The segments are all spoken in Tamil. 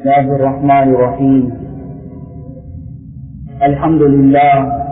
الله الرحمن الرحيم الحمد لله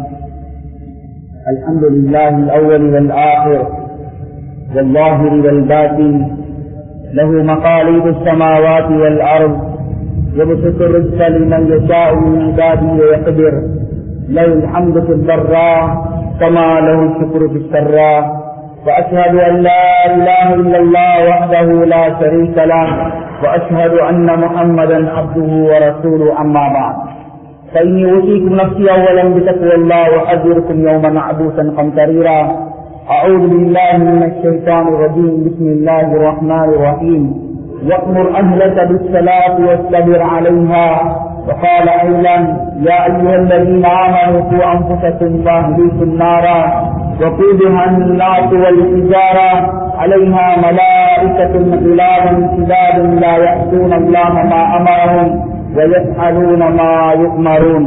الحمد لله الأول والآخر والظاهر والباطن له مقاليد السماوات والأرض يبسط الرزق لمن يشاء من عباده ويقدر له الحمد في الضراء كما له الشكر في السراء وأشهد أن لا إله إلا الله وحده لا شريك له وأشهد أن محمدا عبده ورسوله أما بعد فإني أوصيكم نفسي أولا بتقوى الله وأحذركم يوما عبوسا قمطريرا أعوذ بالله من الشيطان الرجيم بسم الله الرحمن الرحيم وأمر أهلك بالصلاة واصطبر عليها وقال أيضا يا أيها الذين آمنوا قوا أنفسكم وأهليكم نارا وقودها الناس والحجارة عليها ملائكة غلاظ شداد لا يأتون الله ما أمرهم ويفعلون ما يؤمرون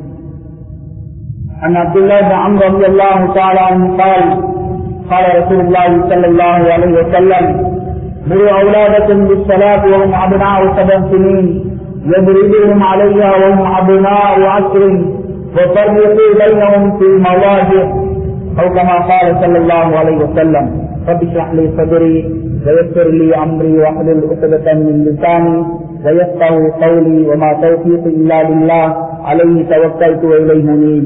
عن عبد الله بن عمرو رضي الله تعالى عنه قال قال رسول الله صلى الله عليه وسلم مروا أولادكم بالصلاة وهم أبناء سبع سنين يضربهم عليها وهم أبناء عشر وفرقوا بينهم في المواجع أو كما قال صلى الله عليه وسلم رب اشرح لي صدري ويسر لي أمري واحلل عقدة من لساني ويفقه قولي وما توفيقي إلا بالله عليه توكلت وإليه منيب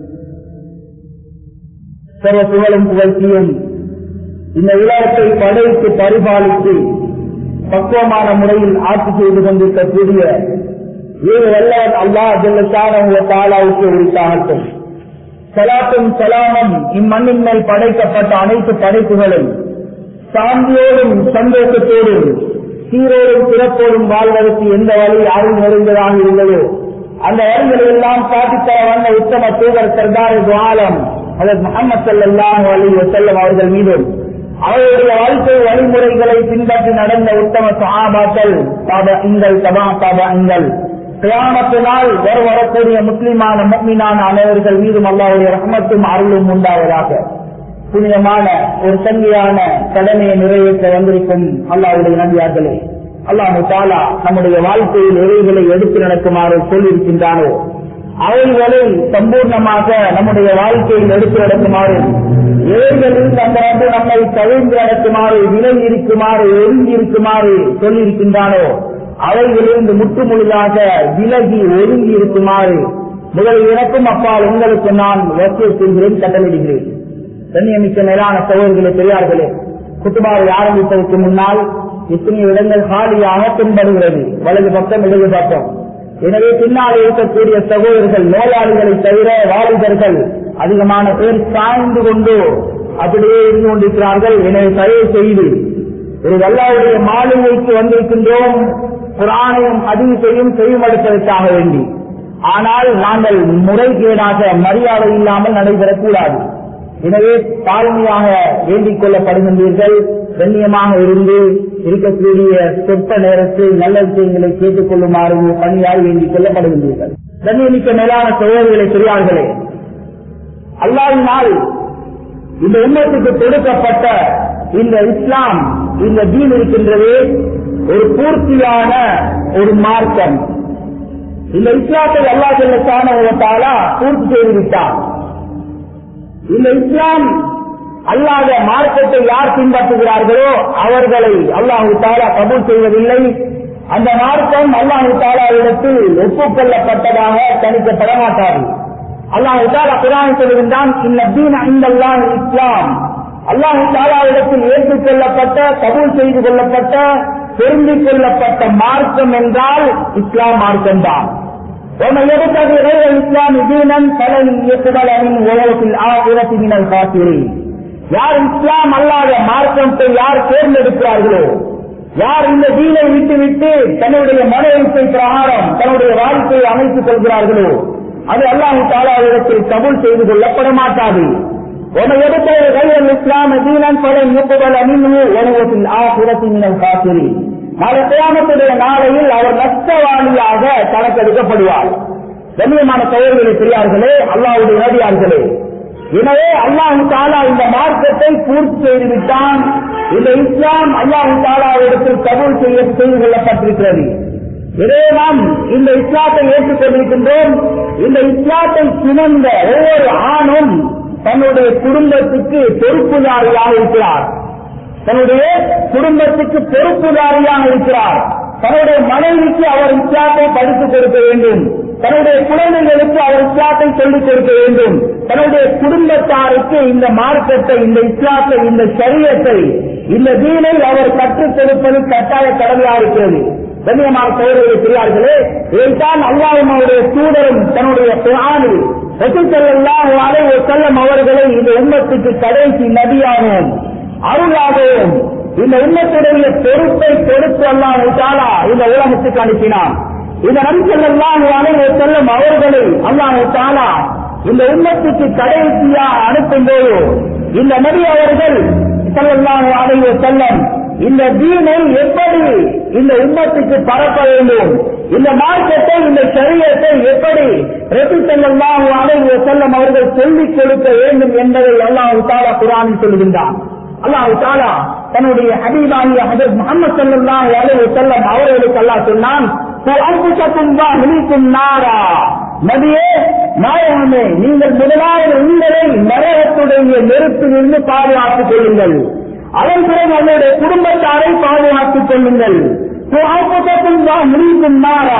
சர்வ புகழும் புகழ்ச்சியும் இந்த உலகத்தை படைத்து பரிபாலித்து பக்குவமான முறையில் ஆட்சி செய்து கொண்டிருக்கக்கூடிய ஏழு வல்லவன் அல்லா ஜெல்லசான தாலாவுக்கு உரித்தாகட்டும் சலாத்தும் சலாமும் இம்மண்ணின் மேல் படைக்கப்பட்ட அனைத்து படைப்புகளும் சாந்தியோடும் சந்தோஷத்தோடும் சீரோடும் சிறப்போடும் வாழ்வதற்கு எந்த வழி அருள் நிறைந்ததாக இருந்ததோ அந்த வழிகளை எல்லாம் காட்டித்தர வந்த உத்தம தூதர் சர்தார் துவாலம் அதற்கு முகமது சல்லாஹூ அலி வசல்லம் அவர்கள் மீதும் அவருடைய வாழ்க்கை வழிமுறைகளை பின்பற்றி நடந்த உத்தம சகாபாக்கள் தாபங்கள் தபா தாபங்கள் கிராமத்தினால் வர வரக்கூடிய முஸ்லிமான முக்மினான அனைவர்கள் மீதும் அல்லாவுடைய ரஹமத்தும் அருளும் உண்டாவதாக புனிதமான ஒரு சங்கியான கடமையை நிறைவேற்ற வந்திருக்கும் அல்லாவுடைய நம்பியார்களே அல்லாஹு தாலா நம்முடைய வாழ்க்கையில் எவைகளை எடுத்து நடக்குமாறு சொல்லியிருக்கின்றானோ அவைகளை சம்பூர்ணமாக நம்முடைய வாழ்க்கையில் எடுத்து நடக்குமாறு ஏழைகளில் நம்ம வந்து நம்மை தவிர்ந்து நடக்குமாறு விலை இருக்குமாறு ஒதுங்கி இருக்குமாறு சொல்லியிருக்கின்றானோ அவைகளிலிருந்து முற்றுமுழுதாக விலகி ஒதுங்கி இருக்குமாறு முதலில் எனக்கும் அப்பால் உங்களுக்கு நான் வசிய செய்கிறேன் கட்டளிடுகிறேன் கண்ணியமிக்க மேலான சகோதரர்களே பெரியார்களே குத்துபாவை ஆரம்பிப்பதற்கு முன்னால் எத்தனையோ இடங்கள் காலியாக பின்படுகிறது வலது பக்கம் இடது பக்கம் எனவே பின்னால் இருக்கக்கூடிய சகோதரர்கள் நோயாளிகளை தவிர வாலிபர்கள் அதிகமான பேர் சாய்ந்து கொண்டு அப்படியே இருந்து கொண்டிருக்கிறார்கள் எனவே தயவு செய்து ஒரு வல்லாவுடைய மாளிகைக்கு வந்திருக்கின்றோம் புராணையும் அதிசையும் செய்யப்படுவதற்காக வேண்டி ஆனால் நாங்கள் முறைகேடாக மரியாதை இல்லாமல் நடைபெறக்கூடாது எனவே தாழ்மையாக வேண்டிக் கொள்ளப்படுகின்றீர்கள் கண்ணியமாக இருந்து இருக்கக்கூடிய சொற்ப நேரத்தில் நல்ல விஷயங்களை கேட்டுக் கொள்ளுமாறு பணியால் வேண்டிக் கொள்ளப்படுகின்றீர்கள் கண்ணியமிக்க மேலான சகோதரிகளை பெரியார்களே அல்லாவினால் இந்த உண்மத்துக்கு கொடுக்கப்பட்ட இந்த இஸ்லாம் இந்த தீன் இருக்கின்றது ஒரு பூர்த்தியான ஒரு மார்க்கம் இந்த இஸ்லாத்தை அல்லா செல்லத்தான பூர்த்தி செய்துவிட்டார் இந்த இஸ்லாம் அல்லாத மார்க்கத்தை யார் பின்பற்றுகிறார்களோ அவர்களை அல்லாஹு தாலா கபூல் செய்வதில்லை அந்த மார்க்கம் அல்லாஹு தாலாவிடத்தில் ஒப்புக்கொள்ளப்பட்டதாக தணிக்கப்பட மாட்டாது அல்லாஹு தாலா குரான் சொல்கின்றான் இந்த இஸ்லாம் அல்லாஹு தாலாவிடத்தில் ஏற்றுக்கொள்ளப்பட்ட கபூல் செய்து கொள்ளப்பட்ட தெரிந்து கொள்ளப்பட்ட மார்க்கம் என்றால் இஸ்லாம் மார்க்கம் தான் ومن يبتغي غير الاسلام دينا فلن يقبل منه وهو في الاخره من الخاسرين யார் இஸ்லாம் அல்லாத மார்க்கத்தை யார் தேர்ந்தெடுக்கிறார்களோ யார் இந்த தீனை விட்டுவிட்டு தன்னுடைய மனோத்தை பிரகாரம் தன்னுடைய வாழ்க்கையை அமைத்துக் கொள்கிறார்களோ அது அல்லாஹு தாலாவிடத்தில் கபூல் செய்து கொள்ளப்பட மாட்டாது ومن يبتغي غير الاسلام دينا فلن يقبل منه وهو في الاخره من الخاسرين நாளை கிராமத்துடைய நாளையில் அவர் நஷ்டவாளியாக கணக்கெடுக்கப்படுவார் கண்ணியமான சோழர்களை பெரியார்களே அல்லாவுடைய நடிகார்களே எனவே அல்லாஹு தாலா இந்த மார்க்கத்தை பூர்த்தி செய்து விட்டான் இந்த இஸ்லாம் அல்லாஹு தாலாவிடத்தில் கபூல் செய்ய செய்து கொள்ளப்பட்டிருக்கிறது இதே நாம் இந்த இஸ்லாத்தை ஏற்றுக்கொண்டிருக்கின்றோம் இந்த இஸ்லாத்தை சுமந்த ஒவ்வொரு ஆணும் தன்னுடைய குடும்பத்துக்கு பொறுப்புதாரியாக இருக்கிறார் தன்னுடைய குடும்பத்துக்கு பொறுப்புதாரியாக இருக்கிறார் தன்னுடைய மனைவிக்கு அவர் இஸ்லாத்தை படித்துக் கொடுக்க வேண்டும் தன்னுடைய குழந்தைகளுக்கு அவர் இஸ்லாத்தை சொல்லிக் கொடுக்க வேண்டும் தன்னுடைய குடும்பத்தாருக்கு இந்த மார்க்கத்தை இந்த இஸ்லாத்தை இந்த சரியத்தை இந்த தீனை அவர் கற்றுக் கொடுப்பது கட்டாய கடமையாக இருக்கிறது கண்ணியமான சோதரர்கள் பெரியார்களே இதைத்தான் அல்லாஹும் அவருடைய தூதரும் தன்னுடைய குரானில் ரசூசல்லாஹு அலைஹி வஸல்லம் அவர்களை இந்த உம்மத்துக்கு கடைசி நபியாகவும் அருளாகவும் இந்த உம்மத்துடைய பொறுப்பை கொடுத்து அல்லாஹ் தாலா இந்த உலகத்துக்கு அனுப்பினான் இந்த நபிசல்லாஹு அலைஹி வஸல்லம் அவர்களை அல்லாஹ் தாலா இந்த உம்மத்துக்கு கடைசியாக அனுப்பும் போது இந்த நபி அவர்கள் ஸல்லல்லாஹு அலைஹி வஸல்லம் இந்த தீனை எப்படி இந்த உம்மத்துக்கு பரப்ப வேண்டும் இந்த மார்க்கத்தை இந்த சரியத்தை எப்படி ரசூசல்லாஹு அலைஹி வஸல்லம் அவர்கள் சொல்லிக் கொடுக்க வேண்டும் என்பதை அல்லாஹ் தாலா குர்ஆனில் சொல்லுகின்றான் அல்லாஹ் தாலா தன்னுடைய ஹபீபாகிய ஹஜரத் முகமது ஸல்லல்லாஹு அலைஹி வஸல்லம் அவர்களுக்கு அல்லாஹ் சொன்னான் அன்புசத்தும் வாஹிலிக்கும் நாரா நபியே நாயகமே நீங்கள் முதலாவது உங்களை நரகத்துடைய நெருப்பிலிருந்து பாதுகாத்துக் கொள்ளுங்கள் அதன் பிறகு அவருடைய குடும்பத்தாரை பாதுகாத்துக் கொள்ளுங்கள் முடிக்கும் நாரா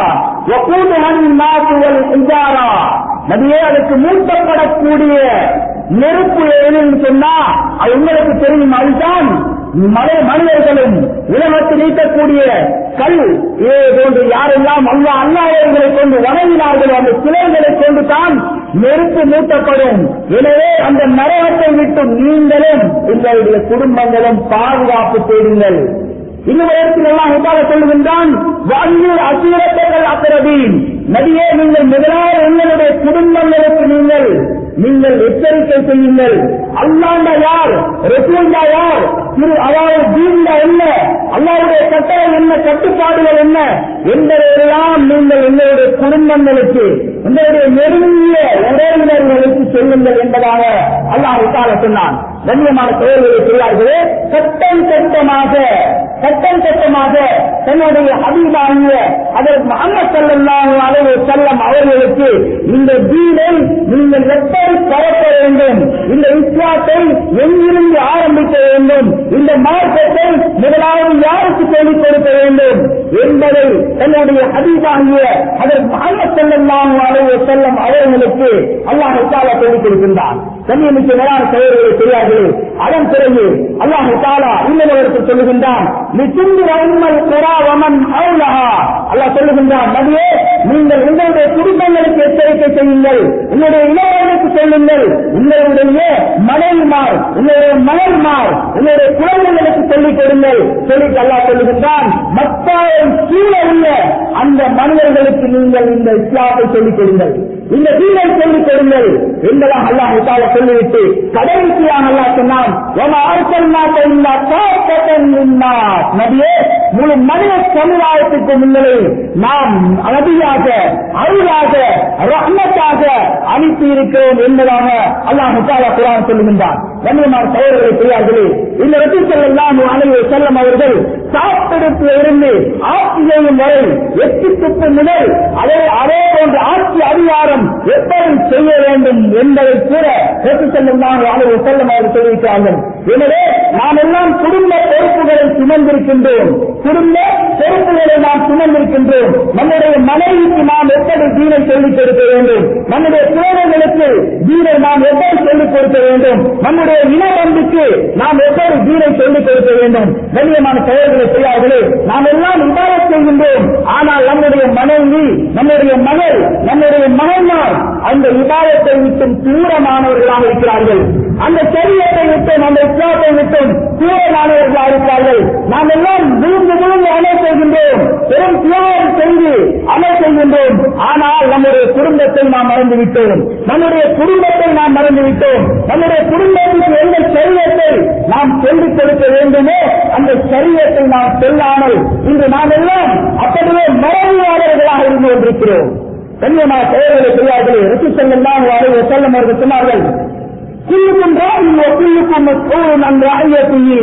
நபியே அதுக்கு மூட்டப்படக்கூடிய நெருப்பு எதுன்னு சொன்னா அது உங்களுக்கு தெரியும் அதுதான் மலை மனிதர்களும் உலகத்தில் நீக்கக்கூடிய கல் இதே போன்று யாரெல்லாம் அல்லா அல்லாதவர்களை கொண்டு வணங்கினார்களோ அந்த சிலைகளை கொண்டு தான் நெருப்பு மூட்டப்படும் எனவே அந்த நரகத்தை விட்டு நீங்களும் உங்களுடைய குடும்பங்களும் பாதுகாப்பு தேடுங்கள் இன்னும் இடத்தில் எல்லாம் உட்கார சொல்லுகின்றான் வாழ்வில் அசீரத்தங்கள் அக்கரதீன் நடிகே நீங்கள் முதலாவது உங்களுடைய குடும்பங்களுக்கு நீங்கள் நீங்கள் எச்சரிக்கை செய்யுங்கள் அல்லாண்டா யார் ரசூண்டா யார் திரு அதாவது தீண்டா என்ன அல்லாவுடைய கட்டளை என்ன கட்டுப்பாடுகள் என்ன என்பதையெல்லாம் நீங்கள் உங்களுடைய குடும்பங்களுக்கு உங்களுடைய நெருங்கிய உறவினர்களுக்கு சொல்லுங்கள் என்பதாக அல்லாஹ் உத்தால சொன்னான் கண்ணியமான செயல்களை செய்யார்களே சட்டம் சட்டமாக சட்டம் சட்டமாக தன்னுடைய அபிமானிய அதற்கு முகமது சல்லாஹூ அலைஹி செல்லம் அவர்களுக்கு இந்த தீனை நீங்கள் எப்படி பரப்ப வேண்டும் இந்த இஸ்லாத்தை எங்கிருந்து ஆரம்பிக்க வேண்டும் இந்த மார்க்கத்தை முதலாவது யாருக்கு சொல்லிக் கொடுக்க வேண்டும் என்பதை தன்னுடைய ஹபீபாகிய அதற்கு முகமது சல்லாஹூ அலைஹி செல்லம் அவர்களுக்கு அல்லாஹ் தாலா சொல்லிக் கொடுக்கின்றான் கண்ணியமிக்க மேலான செயல்களை செய்யார்கள் அதன் பிறகு அல்லாஹ் தாலா இன்னொருவருக்கு சொல்லுகின்றான் நீ துண்டு வன்மல் குறாவமன் அவுலஹா அல்லாஹ் சொல்லுகின்றான் நபியே நீங்கள் உங்களுடைய குடும்பங்களுக்கு எச்சரிக்கை செய்யுங்கள் உங்களுடைய இளைஞர்களுக்கு சொல்லுங்கள் உங்களுடைய மனைவிமார் உங்களுடைய மகன்மார் உங்களுடைய குழந்தைகளுக்கு சொல்லிக் கொடுங்கள் சொல்லிட்டு அல்லாஹ் சொல்லுகின்றான் மத்தாயம் கீழே உள்ள அந்த மனிதர்களுக்கு நீங்கள் இந்த இஸ்லாத்தை சொல்லிக் கொடுங்கள் இந்த தீனை சொல்லிக் கொடுங்கள் என்பதாக அல்லாஹ் தால சொல்லிவிட்டு கடைசியாக அல்லாஹ் சொன்னான் "வமா அர்சல்நாக இல்லா காஃபத்தன் லின்னாஸ்." நபியே முழு மனித சமுதாயத்துக்கு முன்னரே நாம் நபியாக அருளாக ரஹ்மத்தாக அனுப்பி இருக்கிறோம் என்பதாக அல்லாஹ் தாலா குரான் சொல்லுகின்றான் கண்ணியமான சகோதரர்களை செய்யார்களே இந்த ரசூல் எல்லாம் அலைய செல்லம் அவர்கள் சாப்பிடத்தில் இருந்து ஆட்சி செய்யும் வரை எட்டு துப்பு முதல் அதே அதே போன்ற ஆட்சி அதிகாரம் எப்படி செய்ய வேண்டும் என்பதை கூட ரசூல் எல்லாம் அலைய செல்லம் அவர்கள் தெரிவிக்கிறார்கள் எனவே நாம் எல்லாம் குடும்ப பொறுப்புகளை சுமந்திருக்கின்றோம் குடும்ப பொறுப்புகளை நாம் சுமந்திருக்கின்றோம் நம்முடைய மனைவிக்கு நாம் எப்படி தீனை சொல்லிக் கொடுக்க வேண்டும் நம்முடைய குழந்தைகளுக்கு தீனை நாம் எப்படி சொல்லிக் கொடுக்க வேண்டும் நம்முடைய இனபந்துக்கு நாம் எப்படி தீனை சொல்லிக் கொடுக்க வேண்டும் கண்ணியமான செயல்களை செய்யார்களே நாம் எல்லாம் விவாதம் செய்கின்றோம் ஆனால் நம்முடைய மனைவி நம்முடைய மகள் நம்முடைய மகன்மார் அந்த விவாதத்தை விட்டும் தூரமானவர்களாக இருக்கிறார்கள் அந்த சரியத்தை விட்டும் அந்த இஸ்லாத்தை விட்டும் தூரமானவர்களாக இருக்கிறார்கள் நாம் எல்லாம் விழுந்து விழுந்து அமல் செய்கின்றோம் பெரும் தியாகம் செய்து அமல் செய்கின்றோம் ஆனால் நம்முடைய குடும்பத்தை நாம் மறந்து விட்டோம் நம்முடைய குடும்பத்தை நாம் மறந்து விட்டோம் நம்முடைய குடும்பத்துக்கு எந்த சரியத்தை நாம் சொல்லிக் கொடுக்க வேண்டுமோ அந்த சரியத்தை நாம் சொல்லாமல் இன்று நாம் எல்லாம் அப்படியே மறவியாளர்களாக இருந்து கொண்டிருக்கிறோம் கண்ணியமான செயல்களை செய்யார்களே ரசி செல்லாம் செல்லும் அவர்கள் சொன்னார்கள் குல்லுக்கும் ராயி குல்லுக்கும் مسؤول عن رعيته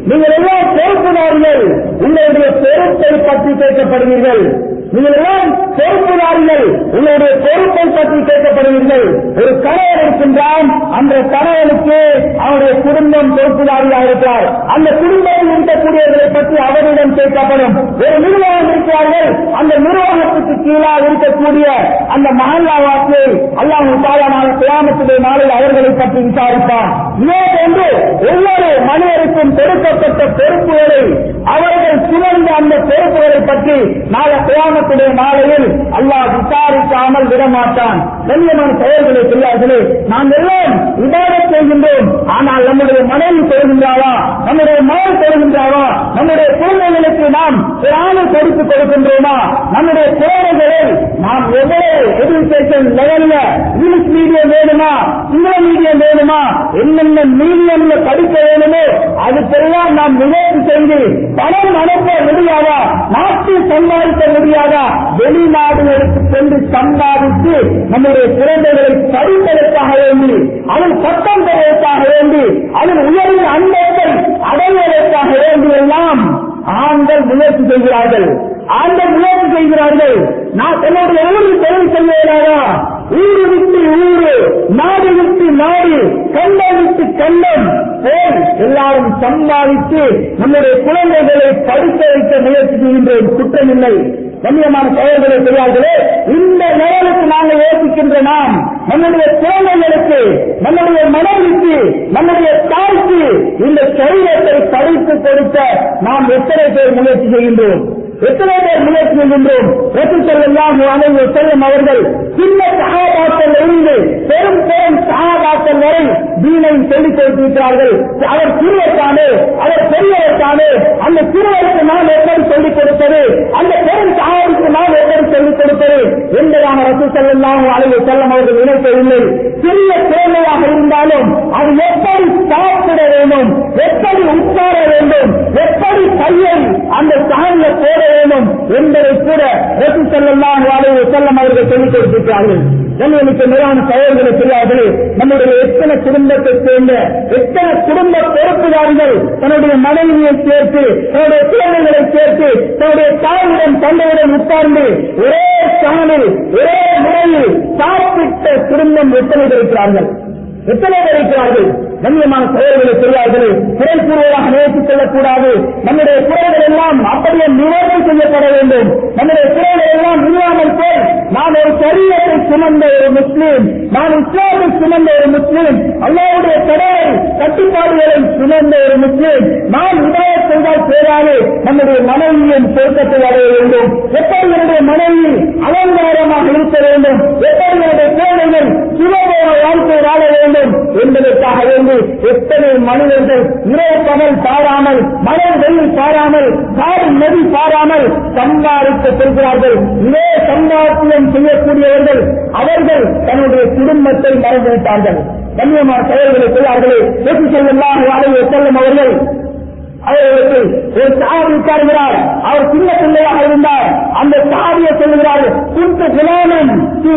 நீங்கள் எல்லாம் பொறுப்புதாரிகள் உங்களுடைய பொறுப்பை பற்றி கேட்கப்படுவீர்கள் நீங்கள் எல்லாம் பொறுப்புதாரிகள் உங்களுடைய பொறுப்பை பற்றி கேட்கப்படுவீர்கள் ஒரு கணவன் இருக்கின்றான் அந்த கணவனுக்கு அவருடைய குடும்பம் பொறுப்புதாரியாக இருக்கிறார் அந்த குடும்பத்தில் இருக்கக்கூடியவர்களை பற்றி அவரிடம் கேட்கப்படும் ஒரு நிர்வாகம் இருக்கிறார்கள் அந்த நிர்வாகத்துக்கு கீழாக இருக்கக்கூடிய அந்த மகல்லாவாக்கு அல்லாஹ் தாயான கிராமத்துடைய நாளில் அவர்களை பற்றி விசாரிப்பான் இதே போன்று ஒவ்வொரு மனிதருக்கும் கொடுக்கப்பட்ட பொறுப்புகளை அவர்கள் சுமந்த அந்த பொறுப்புகளை பற்றி நாளை கிராமத்துடைய நாளையில் அல்லாஹ் விசாரிக்காமல் விடமாட்டான் கண்ணியமான செயல்களை செய்யார்களே நாம் எல்லாம் விவாதம் செய்கின்றோம் ஆனால் நம்முடைய மனைவி செய்கின்றாரா நம்முடைய மகள் செய்கின்றாரா நம்முடைய குழந்தைகளுக்கு நாம் பிராண கொடுத்து கொடுக்கின்றோமா நம்முடைய குழந்தைகளை நாம் எவ்வளவு எஜுகேஷன் லெவல்ல இங்கிலீஷ் மீடியம் வேணுமா சிங்கள மீடியம் வேணுமா என்னென்ன மீடியம்ல படிக்க வேணுமோ அதுக்கெல்லாம் நாம் முயற்சி செய்து பணம் அனுப்ப முடியாதா நாட்டில் சம்பாதிக்க முடியாதா வெளிநாடுகளுக்கு சென்று சம்பாதித்து நம்முடைய குழந்தைகளை படிப்பதற்காக வேண்டி அதில் பட்டம் பெறுவதற்காக வேண்டி அதில் உயர்ந்த அன்பத்தை அடைவதற்காக வேண்டி எல்லாம் ஆண்கள் முயற்சி செய்கிறார்கள் ஆண்கள் முயற்சி செய்கிறார்கள் நான் என்னுடைய ஊரில் தொழில் செய்வதாரா ஊரு விட்டு ஊரு நாடு விட்டு நாடு கண்டம் விட்டு கண்டம் போல் எல்லாரும் சம்பாதித்து நம்முடைய குழந்தைகளை படிக்க வைக்க முயற்சி செய்கின்றோம் குற்றமில்லை கண்ணியமான செயல்களை செய்யார்களே இந்த நிலைக்கு நாங்கள் யோசிக்கின்ற நாம் நம்முடைய குழந்தைகளுக்கு நம்முடைய மனைவிக்கு நம்முடைய தாய்க்கு இந்த சரீரத்தை படித்து கொடுக்க நாம் எத்தனை பேர் முயற்சி செய்கின்றோம் எத்தனை பேர் முயற்சி செய்கின்றோம் ரசூல் ஸல்லல்லாஹு அலைஹி வஸல்லம் அவர்கள் சின்ன சஹாபாக்கள் இருந்து பெரும் பெரும் சஹாபாக்கள் வரை தீனை சொல்லிக் கொடுத்திருக்கிறார்கள் அவர் சிறுவர்தானே அவர் பெரியவர்தானே அந்த சிறுவருக்கு நாம் எப்படி சொல்லிக் கொடுப்பது அந்த பெரும் சஹாபிக்கு நாம் எப்படி சொல்லிக் கொடுப்பது என்பதாக ரசூல் ஸல்லல்லாஹு அலைஹி வஸல்லம் அவர்கள் நினைக்கவில்லை சிறிய குழந்தையாக இருந்தாலும் அது எப்படி சாப்பிட வேண்டும் எப்படி உட்கார வேண்டும் எப்படி கையை அந்த சாணில போட வேண்டும் என்பதை கூட ரசூ ஸல்லல்லாஹு அலைஹி வஸல்லம் அவர்கள் சொல்லிக் கொடுத்திருக்கிறார்கள் நம்மளுக்கு மேலான செயல்களை செய்யாதே நம்முடைய எத்தனை குடும்பத்தை சேர்ந்த எத்தனை குடும்ப பொறுப்புதாரிகள் தன்னுடைய மனைவியை சேர்த்து தன்னுடைய குழந்தைகளை சேர்த்து தன்னுடைய தாயுடன் தந்தையுடன் உட்கார்ந்து ஒரே சாணில் ஒரே முறையில் சாப்பிட்ட குடும்பம் எத்தனை பேர் இருக்கிறார்கள் எத்தனை பேர் இருக்கிறார்கள் கண்ணியமான செயல்களை செய்யார்களே குறை கூறுவதாக நினைத்துக் கொள்ளக்கூடாது நம்முடைய குறைகள் எல்லாம் அப்படியே நிவர்த்தி செய்யப்பட வேண்டும் நம்முடைய குறைகள் எல்லாம் இல்லாமல் போய் நான் ஒரு சரியத்தை சுமந்த ஒரு முஸ்லீம் நான் இஸ்லாமை சுமந்த ஒரு முஸ்லீம் அல்லாவுடைய கடலை கட்டுப்பாடுகளை சுமந்த ஒரு முஸ்லீம் நான் விதாயத் செய்தால் சேராது நம்முடைய மனைவியின் பொருத்தத்தை அடைய வேண்டும் எப்படி என்னுடைய மனைவி அலங்காரமாக இருக்க வேண்டும் எப்படி என்னுடைய குழந்தைகள் சுலபமான வாழ்க்கை வாழ வேண்டும் என்பதற்காக வேண்டி எத்தனை மனிதர்கள் இரவு பகல் பாராமல் மழை வெயில் பாராமல் காடு நதி பாராமல் சம்பாதிக்க செல்கிறார்கள் இதே சம்பாத்தியம் செய்யக்கூடியவர்கள் அவர்கள் தன்னுடைய குடும்பத்தை மறந்துவிட்டார்கள் கண்ணியமான செயல்களை செய்யார்களே வெற்றி செல்லலாம் அலைய செல்லும் அவர்கள் அவர்களுக்கு ஒரு சாவி உட்கார்கிறார் அவர் சின்ன பிள்ளையாக இருந்தார் அந்த சாவியை சொல்லுகிறார் குண்டு குலாமன்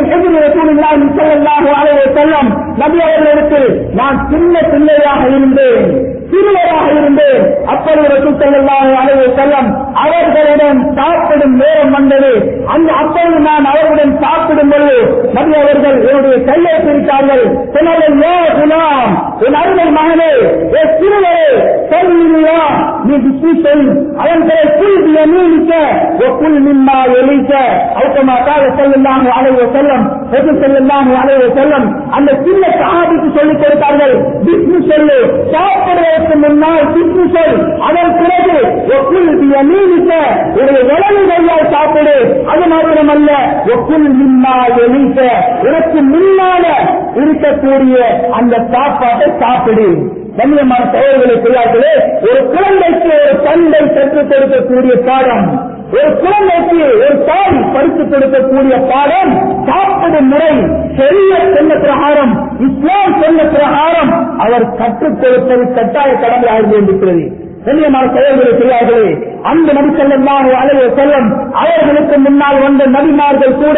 செல்லலாம் அலைய செல்லம் நபி அவர்களுக்கு நான் சின்ன பிள்ளையாக இருந்தேன் சிறுவராக இருந்தேன் அப்பொழுது ரசூல் ஸல்லல்லாஹு அலைஹி வஸல்லம் அவர்களுடன் சாப்பிடும் நேரம் வந்தது அந்த அப்பொழுது நான் அவர்களுடன் சாப்பிடும் பொழுது நபி அவர்கள் என்னுடைய கையை பிரித்தார்கள் சொன்னார்கள் யா குலாம் என் அருமை மகனே ஏ சிறுவரே சொல்லியா நீ பிஸ்மி சொல் அதன் பிறகு குல் பியமீனிக்க ஒ குல் மிம்மா எலிக்க அவுக்கமா கால ஸல்லல்லாஹு அலைஹி வஸல்லம் ரசூல் ஸல்லல்லாஹு அலைஹி வஸல்லம் அந்த சின்ன சஹாபிக்கு சொல்லிக் கொடுத்தார்கள் பிஸ்மி சொல்லு சாப்பிடுவதற்கு முன்னால் பிஸ்மி சொல் அதன் பிறகு ஒக்குள் பியமீனிக்க உடைய வலது கையால் சாப்பிடு அது மாத்திரமல்ல ஒக்குள் மிம்மா எலிக்க உனக்கு முன்னால இருக்கக்கூடிய அந்த சாப்பாட்டை சாப்பிடு கண்ணியமான செயல்களை செய்யார்களே ஒரு குழந்தைக்கு ஒரு தந்தை கற்றுக் கொடுக்கக்கூடிய பாடம் ஒரு குழந்தைக்கு ஒரு தாய் படித்துக் கொடுக்கக்கூடிய பாடம் சாப்பிடும் முறை பெரிய சொன்ன பிரகாரம் இஸ்லாம் சொன்ன பிரகாரம் அவர் கற்றுக் கொடுப்பது கட்டாய கடமையாக இருக்கிறது கண்ணியமான செயல்களை செய்யார்களே அந்த நபி செல்லாம் அலைய செல்லம் அவர்களுக்கு முன்னால் வந்த நபிமார்கள் கூட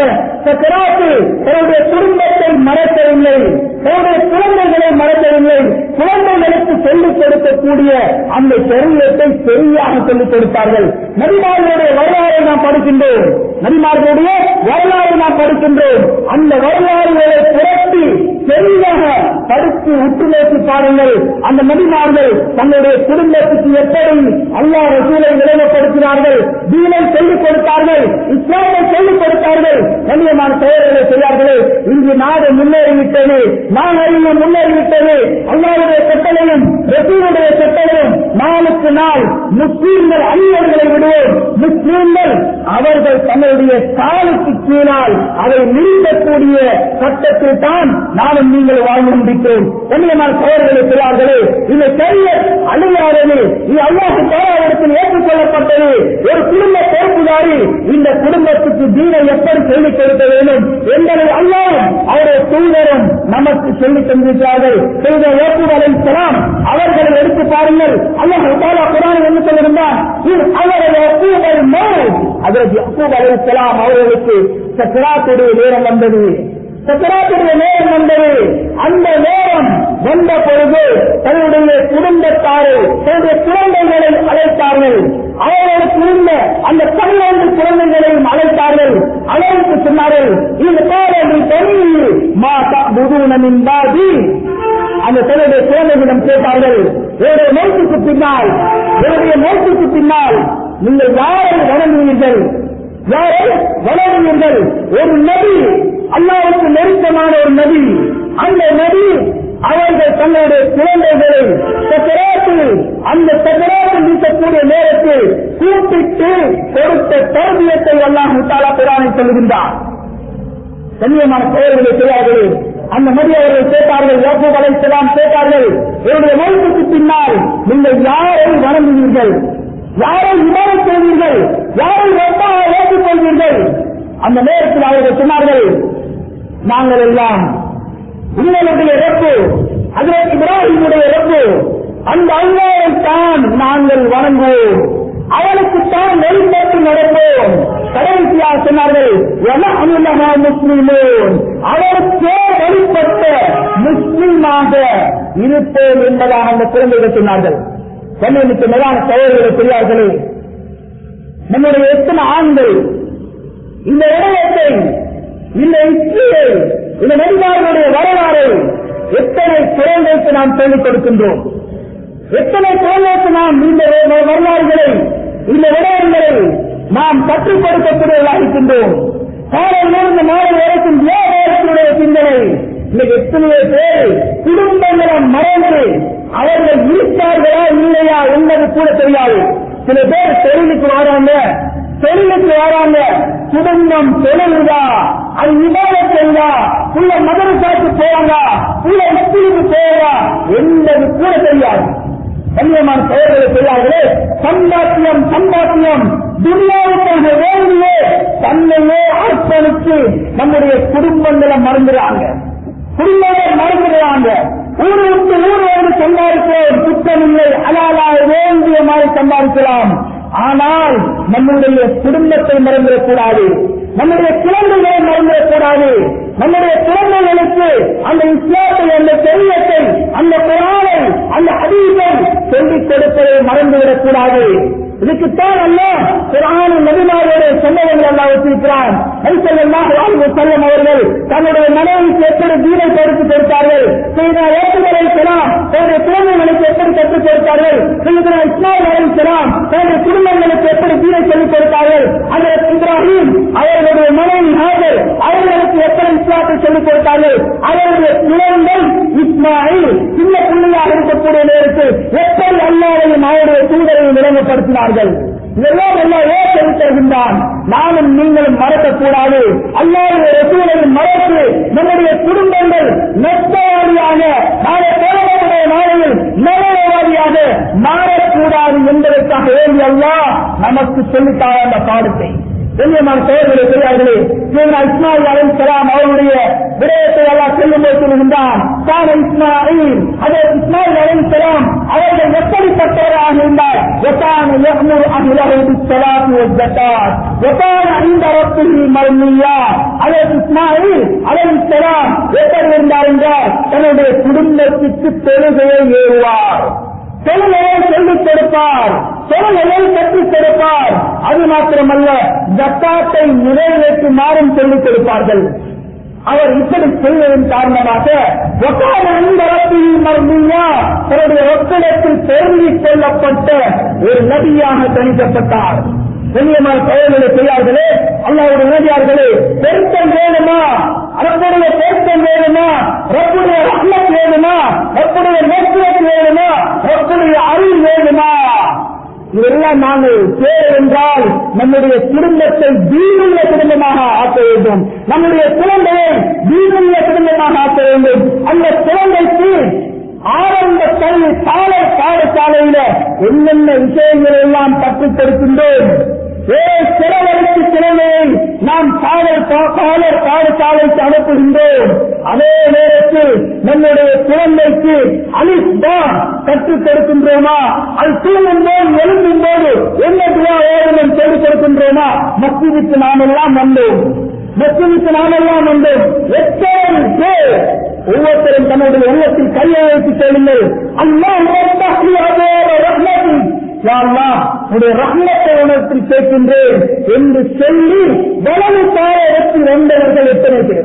சக்கராத்து தன்னுடைய குடும்பத்தை மறக்கவில்லை தன்னுடைய குழந்தைகளை மறக்கவில்லை குழந்தைகளுக்கு சொல்லிக் கொடுக்கக்கூடிய அந்த சரீரத்தை சரியாக சொல்லிக் கொடுத்தார்கள் நபிமார்களுடைய வரலாறை நாம் படிக்கின்றோம் நபிமார்களுடைய வரலாறை நாம் படிக்கின்றோம் அந்த வரலாறுகளை புரட்டி சரியாக படித்து உற்று நோக்கி பாருங்கள் அந்த நபிமார்கள் தங்களுடைய குடும்பத்துக்கு எப்படி அல்லாஹ் ரசூலை நிலைமைப்படுத்தினார்கள் தீனை சொல்லிக் கொடுத்தார்கள் இஸ்லாமை சொல்லிக் கொடுத்தார்கள் கண்ணியமான செயல்களை செய்தார்களே இன்று நாடு முன்னேறிவிட்டது நாகரிகம் முன்னேறிவிட்டது அல்லாவுடைய கட்டளையும் ரசூலுடைய கட்டளையும் நாளுக்கு நாள் முஸ்லீம்கள் அந்நியர்களை விடுவோம் முஸ்லீம்கள் அவர்கள் தங்களுடைய காலுக்கு கீழால் அதை நிறுத்தக்கூடிய சட்டத்தில் தான் நானும் நீங்கள் வாழ்ந்து முடிக்கிறோம் கண்ணியமான சோழர்களை செய்வார்களே இந்த சரிய அழியாதது இது அல்லாஹு தாராவிடத்தில் ஏற்றுக்கொள்ளப்பட்டது ஒரு குடும்ப பொறுப்புதாரி இந்த குடும்பத்துக்கு தீனை எப்படி சொல்லிக் கொடுக்க வேண்டும் என்பதை அல்லாவும் அவருடைய தூதரும் நமக்கு சொல்லித் தந்திருக்கிறார்கள் செய்த ஏற்றுதலை செலாம் அவர்களை எடுத்து பாருங்கள் அல்லாஹ் தாலா குரான் என்ன சொல்லிருந்தார் அவரை ஒப்புதல் அதற்கு அக்கூப் அலை செலாம் அவர்களுக்கு சக்கராத்துடைய நேரம் வந்தது சக்கராத்துடைய நேரம் வந்தது அந்த நேரம் வந்த பொழுது தன்னுடைய குடும்பத்தாரை தன்னுடைய குழந்தைகளை அழைத்தார்கள் அவர்களுக்கு இருந்த அந்த பன்னிரண்டு குழந்தைகளையும் அழைத்தார்கள் அழைத்து சொன்னார்கள் இந்த காலம் தனி மாதா புதுனமின் பாதி அந்த தன்னுடைய குழந்தைகளிடம் கேட்டார்கள் என்னுடைய நோட்டுக்கு பின்னால் என்னுடைய நோட்டுக்கு பின்னால் நீங்கள் யாரை வணங்குவீர்கள் யாரை வணங்குவீர்கள் ஒரு நபி அல்லாவுக்கு நெருக்கமான ஒரு நபி அந்த நபி அவர்கள் தங்களுடைய குழந்தைகளை சக்கராத்தில் அந்த சக்கராத்தில் நீக்கக்கூடிய நேரத்தில் கூப்பிட்டு கொடுத்த தர்பியத்தை அல்லாஹ் முத்தாலா குரானில் சொல்லுகின்றார் கண்ணியமான பெயர்களை செய்யார்கள் அந்த நபி அவர்கள் கேட்டார்கள் யாக்கூப் அலைஹிஸ்ஸலாம் கேட்டார்கள் என்னுடைய மௌத்துக்கு பின்னால் நீங்கள் யாரை வணங்குவீர்கள் யாரை விவாதம் செய்வீர்கள் யாரை ரொம்ப ஏற்றுக்கொள்வீர்கள் அந்த நேரத்தில் அவர்கள் சொன்னார்கள் நாங்கள் எல்லாம் உங்களுடைய ரப்பு அதில் இப்ராஹிமுடைய ரப்பு அந்த அல்லாவை தான் நாங்கள் வணங்குவோம் அவனுக்கு தான் நெருங்கட்டு நடப்போம் கடைசியாக சொன்னார்கள் அனுலகா முஸ்லிமோன் அவருக்கே வழிபட்ட முஸ்லிமாக இருப்போம் என்பதாக அந்த குழந்தைகள் சொன்னார்கள் கண்ணுக்கு மேலான சகோதரர்கள் பெரியார்களே நம்முடைய எத்தனை ஆண்கள் இந்த இணையத்தை இந்த இஸ்லியை இந்த நெறிமார்களுடைய வரலாறை எத்தனை குழந்தைக்கு நாம் சொல்லிக் கொடுக்கின்றோம் எத்தனை குழந்தைக்கு நாம் இந்த வரலாறுகளை இந்த விடயங்களை நாம் கற்றுக் கொடுக்கக்கூடியவர்களாக இருக்கின்றோம் காலையிலிருந்து மாலை வரைக்கும் வியாபாரத்தினுடைய சிந்தனை இன்னைக்கு எத்தனையோ பேர் குடும்பங்களை மறந்து அவர்கள் இருப்பார்களா இல்லையா என்பது கூட தெரியாது சில பேர் தொழிலுக்கு வராங்க தொழிலுக்கு வராங்க குடும்பம் தொழிலுதா அது விவாதம் செய்தா உள்ள மதரசாக்கு போவாங்க உள்ள ஸ்கூலுக்கு போவா என்பது கூட தெரியாது கண்ணியமான பெயர்களை செய்யார்களே சம்பாத்தியம் சம்பாத்தியம் துனியாவுக்காக வேண்டியே தன்னையே அர்ப்பணித்து நம்முடைய குடும்பங்களை மறந்துடுறாங்க குடும்பங்களை மறந்துடுறாங்க ஊரு விட்டு ஊர் வந்து சம்பாதிப்போம் குற்றமில்லை அலாலாக வேண்டிய மாதிரி சம்பாதிக்கலாம் ஆனால் நம்முடைய குடும்பத்தை மறந்துடக்கூடாது நம்முடைய குழந்தைகளை மறந்துடக்கூடாது நம்முடைய குழந்தைகளுக்கு அந்த இஸ்லாத்தை அந்த தெரியத்தை அந்த குரானை அந்த அதீதை சொல்லிக் கொடுப்பதை மறந்துவிடக் கூடாது இதுக்குத்தான் அல்ல குரான் நபிமாருடைய சம்பவங்கள் எல்லாம் வச்சிருக்கிறான் செல்லம் அவர்கள் தன்னுடைய மனைவிக்கு எப்படி தீனை கொடுத்து கொடுத்தார்கள் செய்த ஏற்றுதலை செலாம் தன்னுடைய குழந்தைகளுக்கு எப்படி கற்றுக் கொடுத்தார்கள் செய்த இஸ்லாம் அலைசலாம் தன்னுடைய குடும்பங்களுக்கு எப்படி தீனை சொல்லிக் கொடுத்தார்கள் அதற்கு இப்ராஹிம் அவர்களுடைய மனைவி ஹாஜர் அவர்களுக்கு எப்படி இஸ்லாத்தை சொல்லிக் கொடுத்தார்கள் அவருடைய குழந்தை இஸ்மாயில் சின்ன பிள்ளையாக இருக்கக்கூடிய நேரத்தில் எப்படி அல்லாவையும் அவருடைய தூதரையும் விளங்கப்படுத்தினார்கள் இதெல்லாம் எல்லாம் ஏன் சொல்லித் தருகின்றான் நானும் நீங்களும் மறக்கக்கூடாது அல்லாவுடைய ரசூலையும் மறந்து நம்முடைய குடும்பங்கள் நஷ்டவாதியாக நாளை தேவையான நாளையில் நலவாதியாக மாறக்கூடாது என்பதற்காக வேண்டி அல்லா நமக்கு சொல்லித்தார அந்த பாடத்தை கண்ணியமான பெயர்களை செய்யார்களே இஸ்மாயில் அலைஹிஸ்ஸலாம் அவருடைய விடயத்தை எல்லாம் சொல்லும் போது சொல்லுகின்றான் கான இஸ்மாயில் அதே இஸ்மாயில் அலைஹிஸ்ஸலாம் அவர்கள் எப்படிப்பட்டவராக இருந்தார் وكان يأمر أهله بالصلاة والزكاة وكان عند ربه مرميا அதே இஸ்மாயில் அலைஹிஸ்ஸலாம் எப்படி இருந்தார் என்றால் தன்னுடைய குடும்பத்திற்கு தொழுகையை ஏறுவார் தொழுகையை சொல்லிக் கொடுப்பார் தொழுகையை கற்றுக் கொடுப்பார் அது மாத்திரமல்ல ஜக்காத்தை நிறைவேற்றுமாறும் சொல்லிக் கொடுப்பார்கள் அவர் இப்படி செய்வதன் காரணமாக ஒக்கான இந்த ரப்பில் மர்மியா தன்னுடைய ஒப்பிடத்தில் பொருந்திக் கொள்ளப்பட்ட ஒரு நபியாக கணிக்கப்பட்டார் கண்ணியமான செயல்களை செய்யார்களே அல்லாவுடைய நபியார்களே பெருத்தம் வேணுமா ரப்புடைய பெருத்தம் வேணுமா ரப்புடைய ரஹ்மத் வேணுமா ரப்புடைய நெட்வொர்க் வேணுமா ரப்புடைய அருள் வேணுமா இதெல்லாம் நாங்கள் தேவை என்றால் நம்முடைய குடும்பத்தை தீனுள்ள குடும்பமாக ஆக்க வேண்டும் நம்முடைய குழந்தையை தீனுள்ள குடும்பமாக ஆக்க வேண்டும் அந்த குழந்தைக்கு ஆரம்ப கல்வி சாலை பாடசாலையில என்னென்ன விஷயங்கள் எல்லாம் கற்றுக் கொடுக்கின்றோம் ஏழு சிறவருக்கு சிறமையை நாம் காவல் காவலர் பாடசாலைக்கு அனுப்புகின்றோம் அதே நேரத்தில் நம்முடைய குழந்தைக்கு அலிஸ்பா கற்றுக் கொடுக்கின்றோமா அது தூங்கும் போது எழுந்தும் போது என்ன துவா ஓடுதல் சொல்லிக் கொடுக்கின்றோமா மஸ்ஜிதுக்கு நாம் எல்லாம் வந்தோம் மஸ்ஜிதுக்கு நாம் எல்லாம் வந்தோம் எத்தனை பேர் ஒவ்வொருத்தரும் தன்னுடைய உள்ளத்தில் கையை வைத்து சொல்லுங்கள் அல்லா உடைய ரஹ்மத்தை உணர்த்தில் கேட்கின்றேன் என்று சொல்லி வலது சாலையத்தில் வந்தவர்கள் எத்தனை பேர்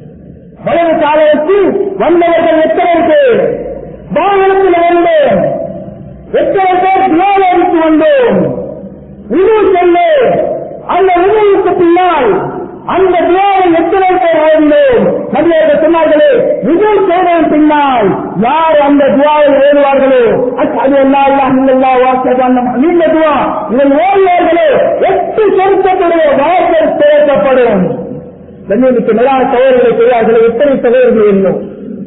வலது சாலையத்தில் வந்தவர்கள் எத்தனை பேர் வாகனத்தில் வந்தோம் எத்தனை பேர் தியானித்து வந்தோம் உணவு செல்லு அந்த உணவுக்கு பின்னால் அந்த துவாவை எத்தனை பேர் ஓடினோம் நபியர்கள் சொன்னார்களே இது செய்ததன் பின்னால் யார் அந்த துவாவை ஓடுவார்களோ அது எல்லா எல்லாம் இல்லல்லா வாசகம் நீண்ட துவா இதன் ஓடுவார்களோ எட்டு சொருக்கத்துடைய வாசல் திறக்கப்படும் கண்ணியமிக்க மேலான சகோதரர்களை செய்யார்களே எத்தனை சகோதரர்கள் இருந்தோம்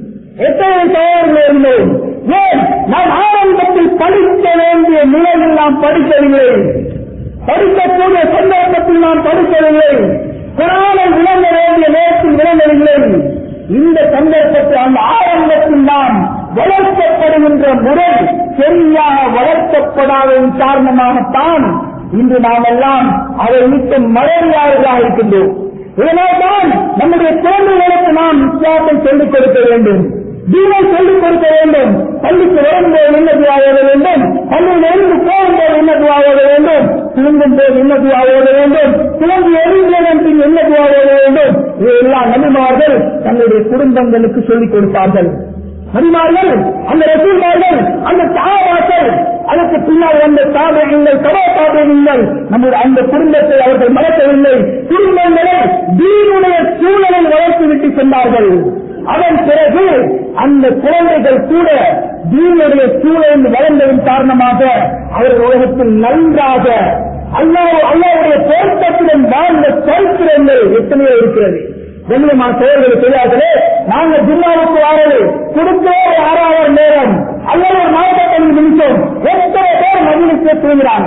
எத்தனை சகோதரர்கள் இருந்தோம் ஏன் நாம் ஆரம்பத்தில் படிக்க வேண்டிய நிலையில் நாம் படிக்கவில்லை படிக்கக்கூடிய சந்தர்ப்பத்தில் நாம் படிக்கவில்லை குரானை விளங்க வேண்டிய நேரத்தில் விளங்கவில்லை இந்த சந்தர்ப்பத்தில் அந்த ஆரம்பத்தில் நாம் வளர்க்கப்படுகின்ற முறை சரியாக வளர்க்கப்படாததன் காரணமாகத்தான் இன்று நாம் எல்லாம் அதை விட்டு மறையாளர்களாக இருக்கின்றோம் இதனால்தான் நம்முடைய குழந்தைகளுக்கு நாம் இஸ்லாத்தை சொல்லிக் கொடுக்க வேண்டும் தீனை சொல்லிக் கொடுக்க வேண்டும் பள்ளிக்கு வரும்போது என்ன துவாவோட வேண்டும் பள்ளியில் இருந்து போகும்போது என்ன துவாவோட வேண்டும் தூங்கும் போது என்ன துவாவோட வேண்டும் குழந்தை எழுந்ததன் பின் என்ன துவாவோட வேண்டும் இதையெல்லாம் நபிமார்கள் தன்னுடைய குடும்பங்களுக்கு சொல்லிக் கொடுப்பார்கள் நபிமார்கள் அந்த ரசூல்மார்கள் அந்த சாபாக்கள் அதற்கு பின்னால் வந்த சாதகங்கள் சபா சாதகங்கள் நம்முடைய அந்த குடும்பத்தை அவர்கள் மறக்கவில்லை குடும்பங்களை தீனுடைய சூழலை வளர்த்து விட்டு சென்றார்கள் அதன் பிறகு அந்த குழந்தைகள் கூட தீனுடைய சூழலில் வளர்ந்ததன் காரணமாக அவர்கள் உலகத்தில் நன்றாக அல்லாஹ் அல்லாவுடைய தோற்றத்துடன் வாழ்ந்த சரித்திரங்கள் எத்தனையோ இருக்கிறது கண்ணியமான செயல்களை செய்யார்களே நாங்க ஜில்லாவுக்கு வாரது கொடுக்கவே ஒரு ஆறாவது நேரம் அல்லது ஒரு நாற்பத்தஞ்சு நிமிஷம் எத்தனை பேர் மதிலுக்கு தூங்குறாங்க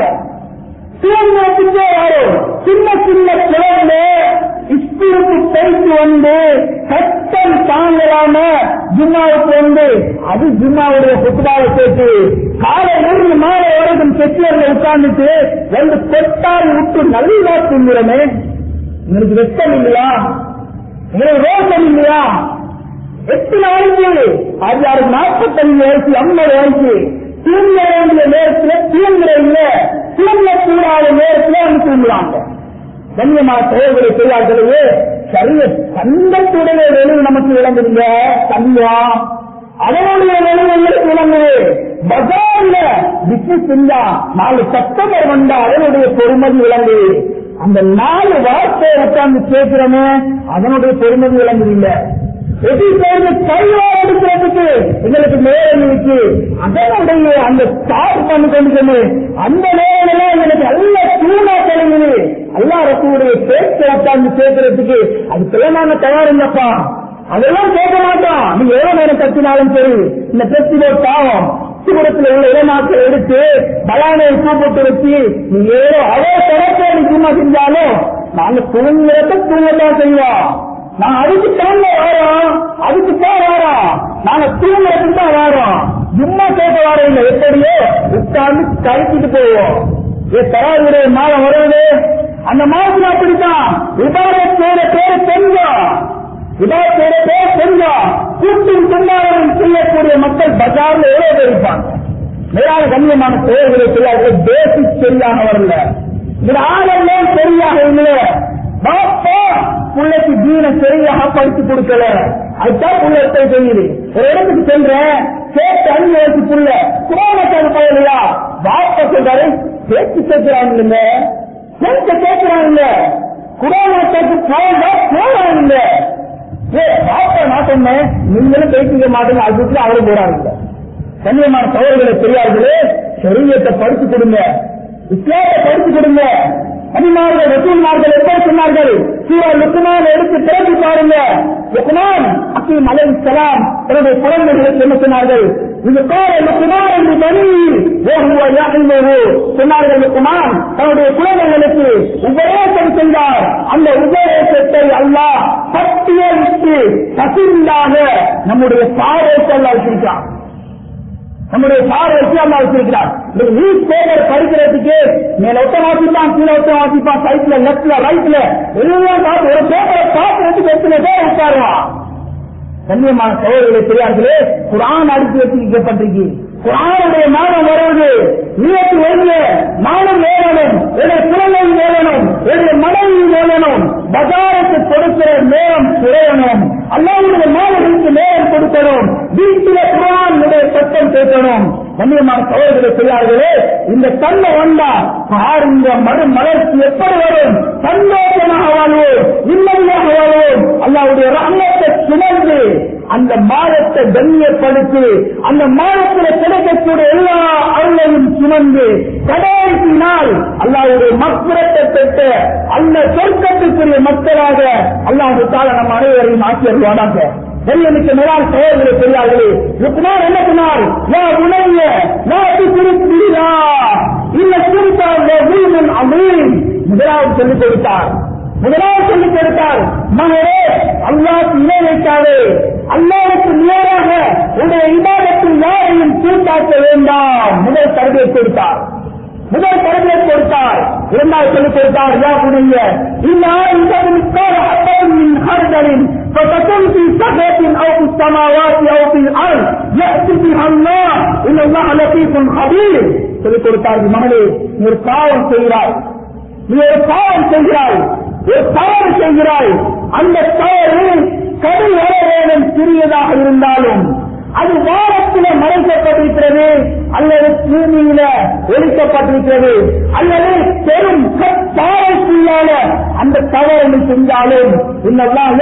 தூங்குறதுக்கே வரும் சின்ன சின்ன குழந்தை ஸ்கூலுக்கு போயிட்டு வந்து கஷ்டம் தாங்கலாம ஜிம்மாவுக்கு வந்து அது ஜிம்மாவுடைய புத்தகாவை கேட்டு காலையில இருந்து மாலை வரைக்கும் செட்டியர்ல உட்கார்ந்துட்டு ரெண்டு கொட்டாய் விட்டு நல்லா தூங்குறமே உங்களுக்கு வெட்டம் இல்லையா உங்களுக்கு ரோசம் இல்லையா எட்டு நாளைக்கு அது யாருக்கு நாற்பத்தஞ்சு வயசு ஐம்பது வயசு தூங்க வேண்டிய நேரத்தில் தூங்குற இல்ல தூங்கக்கூடாத நேரத்தில் வந்து தூங்குறாங்க கண்ணியமான செயல்களை செய்யார்களே சரிய சந்தத்துடைய வெளிவு நமக்கு விளங்குதுங்க கண்ணியா அதனுடைய வெளிவு எங்களுக்கு விளங்குது பஜார்ல பிசினஸ் செஞ்சா நாலு கஸ்டமர் வந்தா அதனுடைய பொறுமதி விளங்குது அந்த நாலு வார்த்தையை உட்கார்ந்து கேட்கிறோமே அதனுடைய பொறுமதி விளங்குது இல்ல எதிர்த்து கையோடு எடுக்கிறதுக்கு எங்களுக்கு நேரம் இருக்கு அதனுடைய அந்த ஸ்டார்ட் பண்ணி கொண்டு அந்த நேரம் எல்லாம் எங்களுக்கு நல்ல தூணா கிடைக்குது அல்லா ரசூடைய பேச்சை உட்கார்ந்து கேட்கறதுக்கு அது பிள்ளைமான தயாரிங்கப்பா அதெல்லாம் கேட்க மாட்டான் நீங்க எவ்வளவு நேரம் கத்தினாலும் சரி இந்த பெஸ்டிவல் பாவம் சுகுடத்தில் உள்ள இடமாக்கள் எடுத்து பலானை கூப்பிட்டு வச்சு நீ ஏதோ அவ்வளோ தொடர்ச்சி நீ சும்மா செஞ்சாலும் நாங்க தூங்குறத தூங்கத்தான் செய்வோம் நான் அதுக்கு தான் வரோம் அதுக்கு தான் வரோம் நாங்க தூங்குறதுக்கு தான் வரோம் சும்மா கேட்க வரோம் இல்லை எப்படியோ உட்கார்ந்து கழிச்சிட்டு போவோம் ஏ தராவுடைய மாதம் வருவது அந்த மாதத்துல அப்படித்தான் விபாரத்தோட பேரை செஞ்சோம் விபாரத்தோட பேர் செஞ்சோம் கூட்டும் கொண்டாடம் செய்யக்கூடிய மக்கள் பஜார்ல எவ்வளவு பேர் இருப்பாங்க மேலான கண்ணியமான பெயர்களை தெரியாது பேசிக் சரியாக வரல இது ஆழெல்லாம் சரியாக இல்லை பாப்பா பிள்ளைக்கு தீன சரியாக படித்து கொடுக்கல அதுதான் புள்ளத்தை செய்யுது ஒரு இடத்துக்கு சென்றேன் கேட்டு அஞ்சு வயசு புள்ள குரோனத்தாங்க போகலையா பாப்பா சொல்றாரு பேச்சு கேட்கிறாங்க இல்ல பேச்ச கேட்கிறாங்க இல்ல குரோனத்துக்கு போகா போறாங்க இல்ல ஏ பாப்பா நான் சொன்னேன் நீங்களும் பேசிக்க மாட்டேங்க அதுக்கு அவரும் போறாங்க கண்ணியமான சோழர்களை தெரியார்களே சரியத்தை படித்து கொடுங்க இஸ்லாத்தை படித்து கொடுங்க அனிமார்கள் ரசூல்மார்கள் எப்படி சொன்னார்கள் சூரா லுக்குமான் எடுத்து திறந்து பாருங்க லுக்குமான் அக்கீம் அலை சலாம் தன்னுடைய குழந்தைகளுக்கு என்ன சொன்னார்கள் இது கால லுக்குமான் என்று தனி சொன்னார்கள் லுக்குமான் தன்னுடைய குழந்தைகளுக்கு உபதேசம் செய்தார் அந்த உபதேசத்தை அல்லாஹ் பட்டியலிட்டு பசில்லாக நம்முடைய பார்வைக்கு அல்லாஹ் வச்சிருக்கான் நம்முடைய பார்வைக்கு அல்லா வச்சிருக்கிறார் நியூஸ் பேப்பர் படிக்கிறதுக்கு மேல ஒட்ட வாசிப்பான் கீழே ஒட்ட வாசிப்பான் சைட்ல லெப்ட்ல ரைட்ல எல்லாம் பார்த்து ஒரு பேப்பரை பார்க்கறதுக்கு எத்தனை பேர் உட்காருவான் கண்ணியமான சோழர்களை தெரியார்களே குரான் அடித்து வச்சிருக்கப்பட்டிருக்கு குரானுடைய மானம் வருவது நீயத்து வருது மானம் வேணும் என்னுடைய குழந்தை வேணும் என்னுடைய மனைவி வேணும் பஜாருக்கு கொடுக்கிற நேரம் குறையணும் அல்லாவுடைய மாணவர்களுக்கு நேரம் கொடுக்கணும் வீட்டில குரானுடைய சத்தம் கேட்கணும் கண்ணியமான சோழர்களை செய்யார்களே இந்த தன்மை வந்தா பாருங்க மறு மலர்ச்சி எப்படி வரும் சந்தோஷமாக வாழ்வோம் நிம்மதியாக வாழ்வோம் அல்லாவுடைய ரகத்தை சுமந்து அந்த மாதத்தை கண்ணியப்படுத்தி அந்த மாதத்தில் கிடைக்கக்கூடிய எல்லா அருளையும் சுமந்து கடைசி நாள் அல்லாவுடைய மக்குரத்தை பெற்ற அந்த சொர்க்கத்துக்குரிய மக்களாக அல்லாஹு தால நம் அனைவரையும் ஆக்கியருவானாக வெள்ளமிக்க மேலால் சோழர்களை பெரியார்களே லுக்மான் என்ன சொன்னார் யா உணர்ய நான் திருப்பிடா இல்ல திருத்தார் அமீன் முதலாவது சொல்லிக் கொடுத்தார் முதலாவது சொல்லிக் கொடுத்தார் மகரே அல்லாஹ் இணை வைக்காதே அல்லாவுக்கு நேராக உடைய இபாதத்தில் யாரையும் கூட்டாக்க வேண்டாம் முதல் தரவை கொடுத்தார் முதல் தரவை கொடுத்தார் இரண்டாவது சொல்லிக் கொடுத்தார் யா புனிய இல்லா இந்த மிக்கார அப்பவும் ஹர்தலின் فتكون في صخرة أو في السماوات أو في الأرض يأتي بها الله إن الله لطيف خبير சொல்லிக் கொடுத்தார்கள் மகளே நீ ஒரு பாவம் செய்கிறாய் நீ ஒரு பாவம் செய்கிறாய் ஒரு தவறு செய்கிறாய் அந்த தவறு கடல் வேணும் சிறியதாக இருந்தாலும் அது வாரத்தில மறைக்கப்பட்டிருக்கிறது அல்லது பூமியில ஒழிக்கப்பட்டிருக்கிறது அல்லது பெரும் கட்டாரைக்குள்ளால அந்த தவறு செஞ்சாலும் இன்னெல்லாம்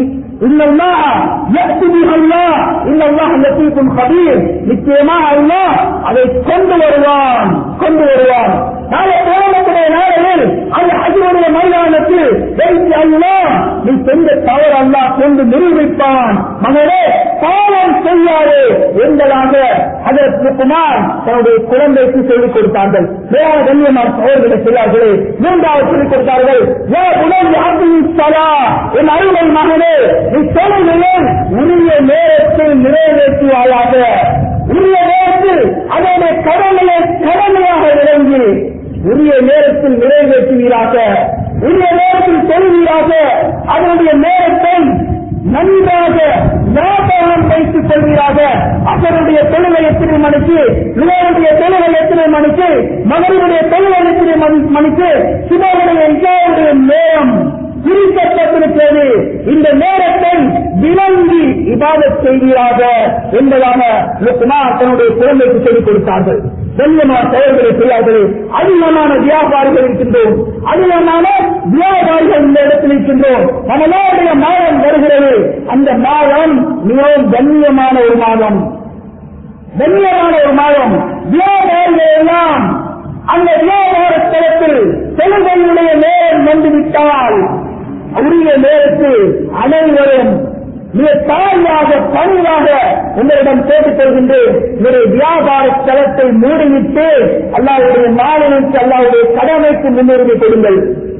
நிச்சயமாக அல்லாஹ் அதை கொண்டு வருவான் கொண்டு வருவான் நாளை போகக்கூடிய நாளையில் அந்த அஜுடைய மைதானத்தில் வைத்து அல்லாஹ் நீ செஞ்ச தவறு அல்லாஹ் கொண்டு நிரூபிப்பான் மகளே பாவம் செய்யாதே என்பதாக அதற்கு குமார் தன்னுடைய குழந்தைக்கு சொல்லிக் கொடுத்தார்கள் வேற கண்ணியமான சோழர்களை செய்யார்களே மூன்றாவது சொல்லிக் கொடுத்தார்கள் ஏ உணவு சலா என் அருமை மகனே நீ தொழுகையை உரிய நேரத்தில் நிறைவேற்றுவாயாக உரிய நேரத்தில் அதனுடைய கடமையை கடமையாக விளங்கி உரிய நேரத்தில் நிறைவேற்றுவீராக உரிய நேரத்தில் தொழுவீராக அதனுடைய நேரத்தை நன்றாக ஞாபகம் வைத்துக் கொள்வீராக அவருடைய தொழுகை எத்தனை மணிக்கு இவருடைய தொழுகை எத்தனை மணிக்கு மகனுடைய தொழுகை எத்தனை மணி- மணிக்கு சிவனுடைய இசாவுடைய நேரம் குறிக்கப்பட்டிருக்கிறது இந்த நேரத்தை விளங்கி இபாதத் செய்வீராக என்பதாக லுக்மான் தன்னுடைய குழந்தைக்கு சொல்லிக் கொடுத்தார்கள் கண்ணியமான செயல்களை செய்யார்கள் அதிகமான வியாபாரிகள் இருக்கின்றோம் அதிகமான வியாபாரிகள் இந்த இடத்தில் இருக்கின்றோம் நம்மளுடைய மாதம் வருகிறது அந்த மாதம் மிகவும் கண்ணியமான ஒரு மாதம் கண்ணியமான ஒரு மாதம் வியாபாரிகள் எல்லாம் அந்த வியாபார ஸ்தலத்தில் தொழுகையுடைய நேரம் வந்துவிட்டால் உரிய நேரத்தில் அனைவரும் மிக தாயாக பணிவாக உங்களிடம் கேட்டுக் கொள்கின்றேன் உங்களுடைய வியாபார ஸ்தலத்தை மூடிவிட்டு அல்லாவுடைய மாநிலத்துக்கு அல்லாவுடைய கடமைக்கு முன்னுரிமை கொடுங்கள்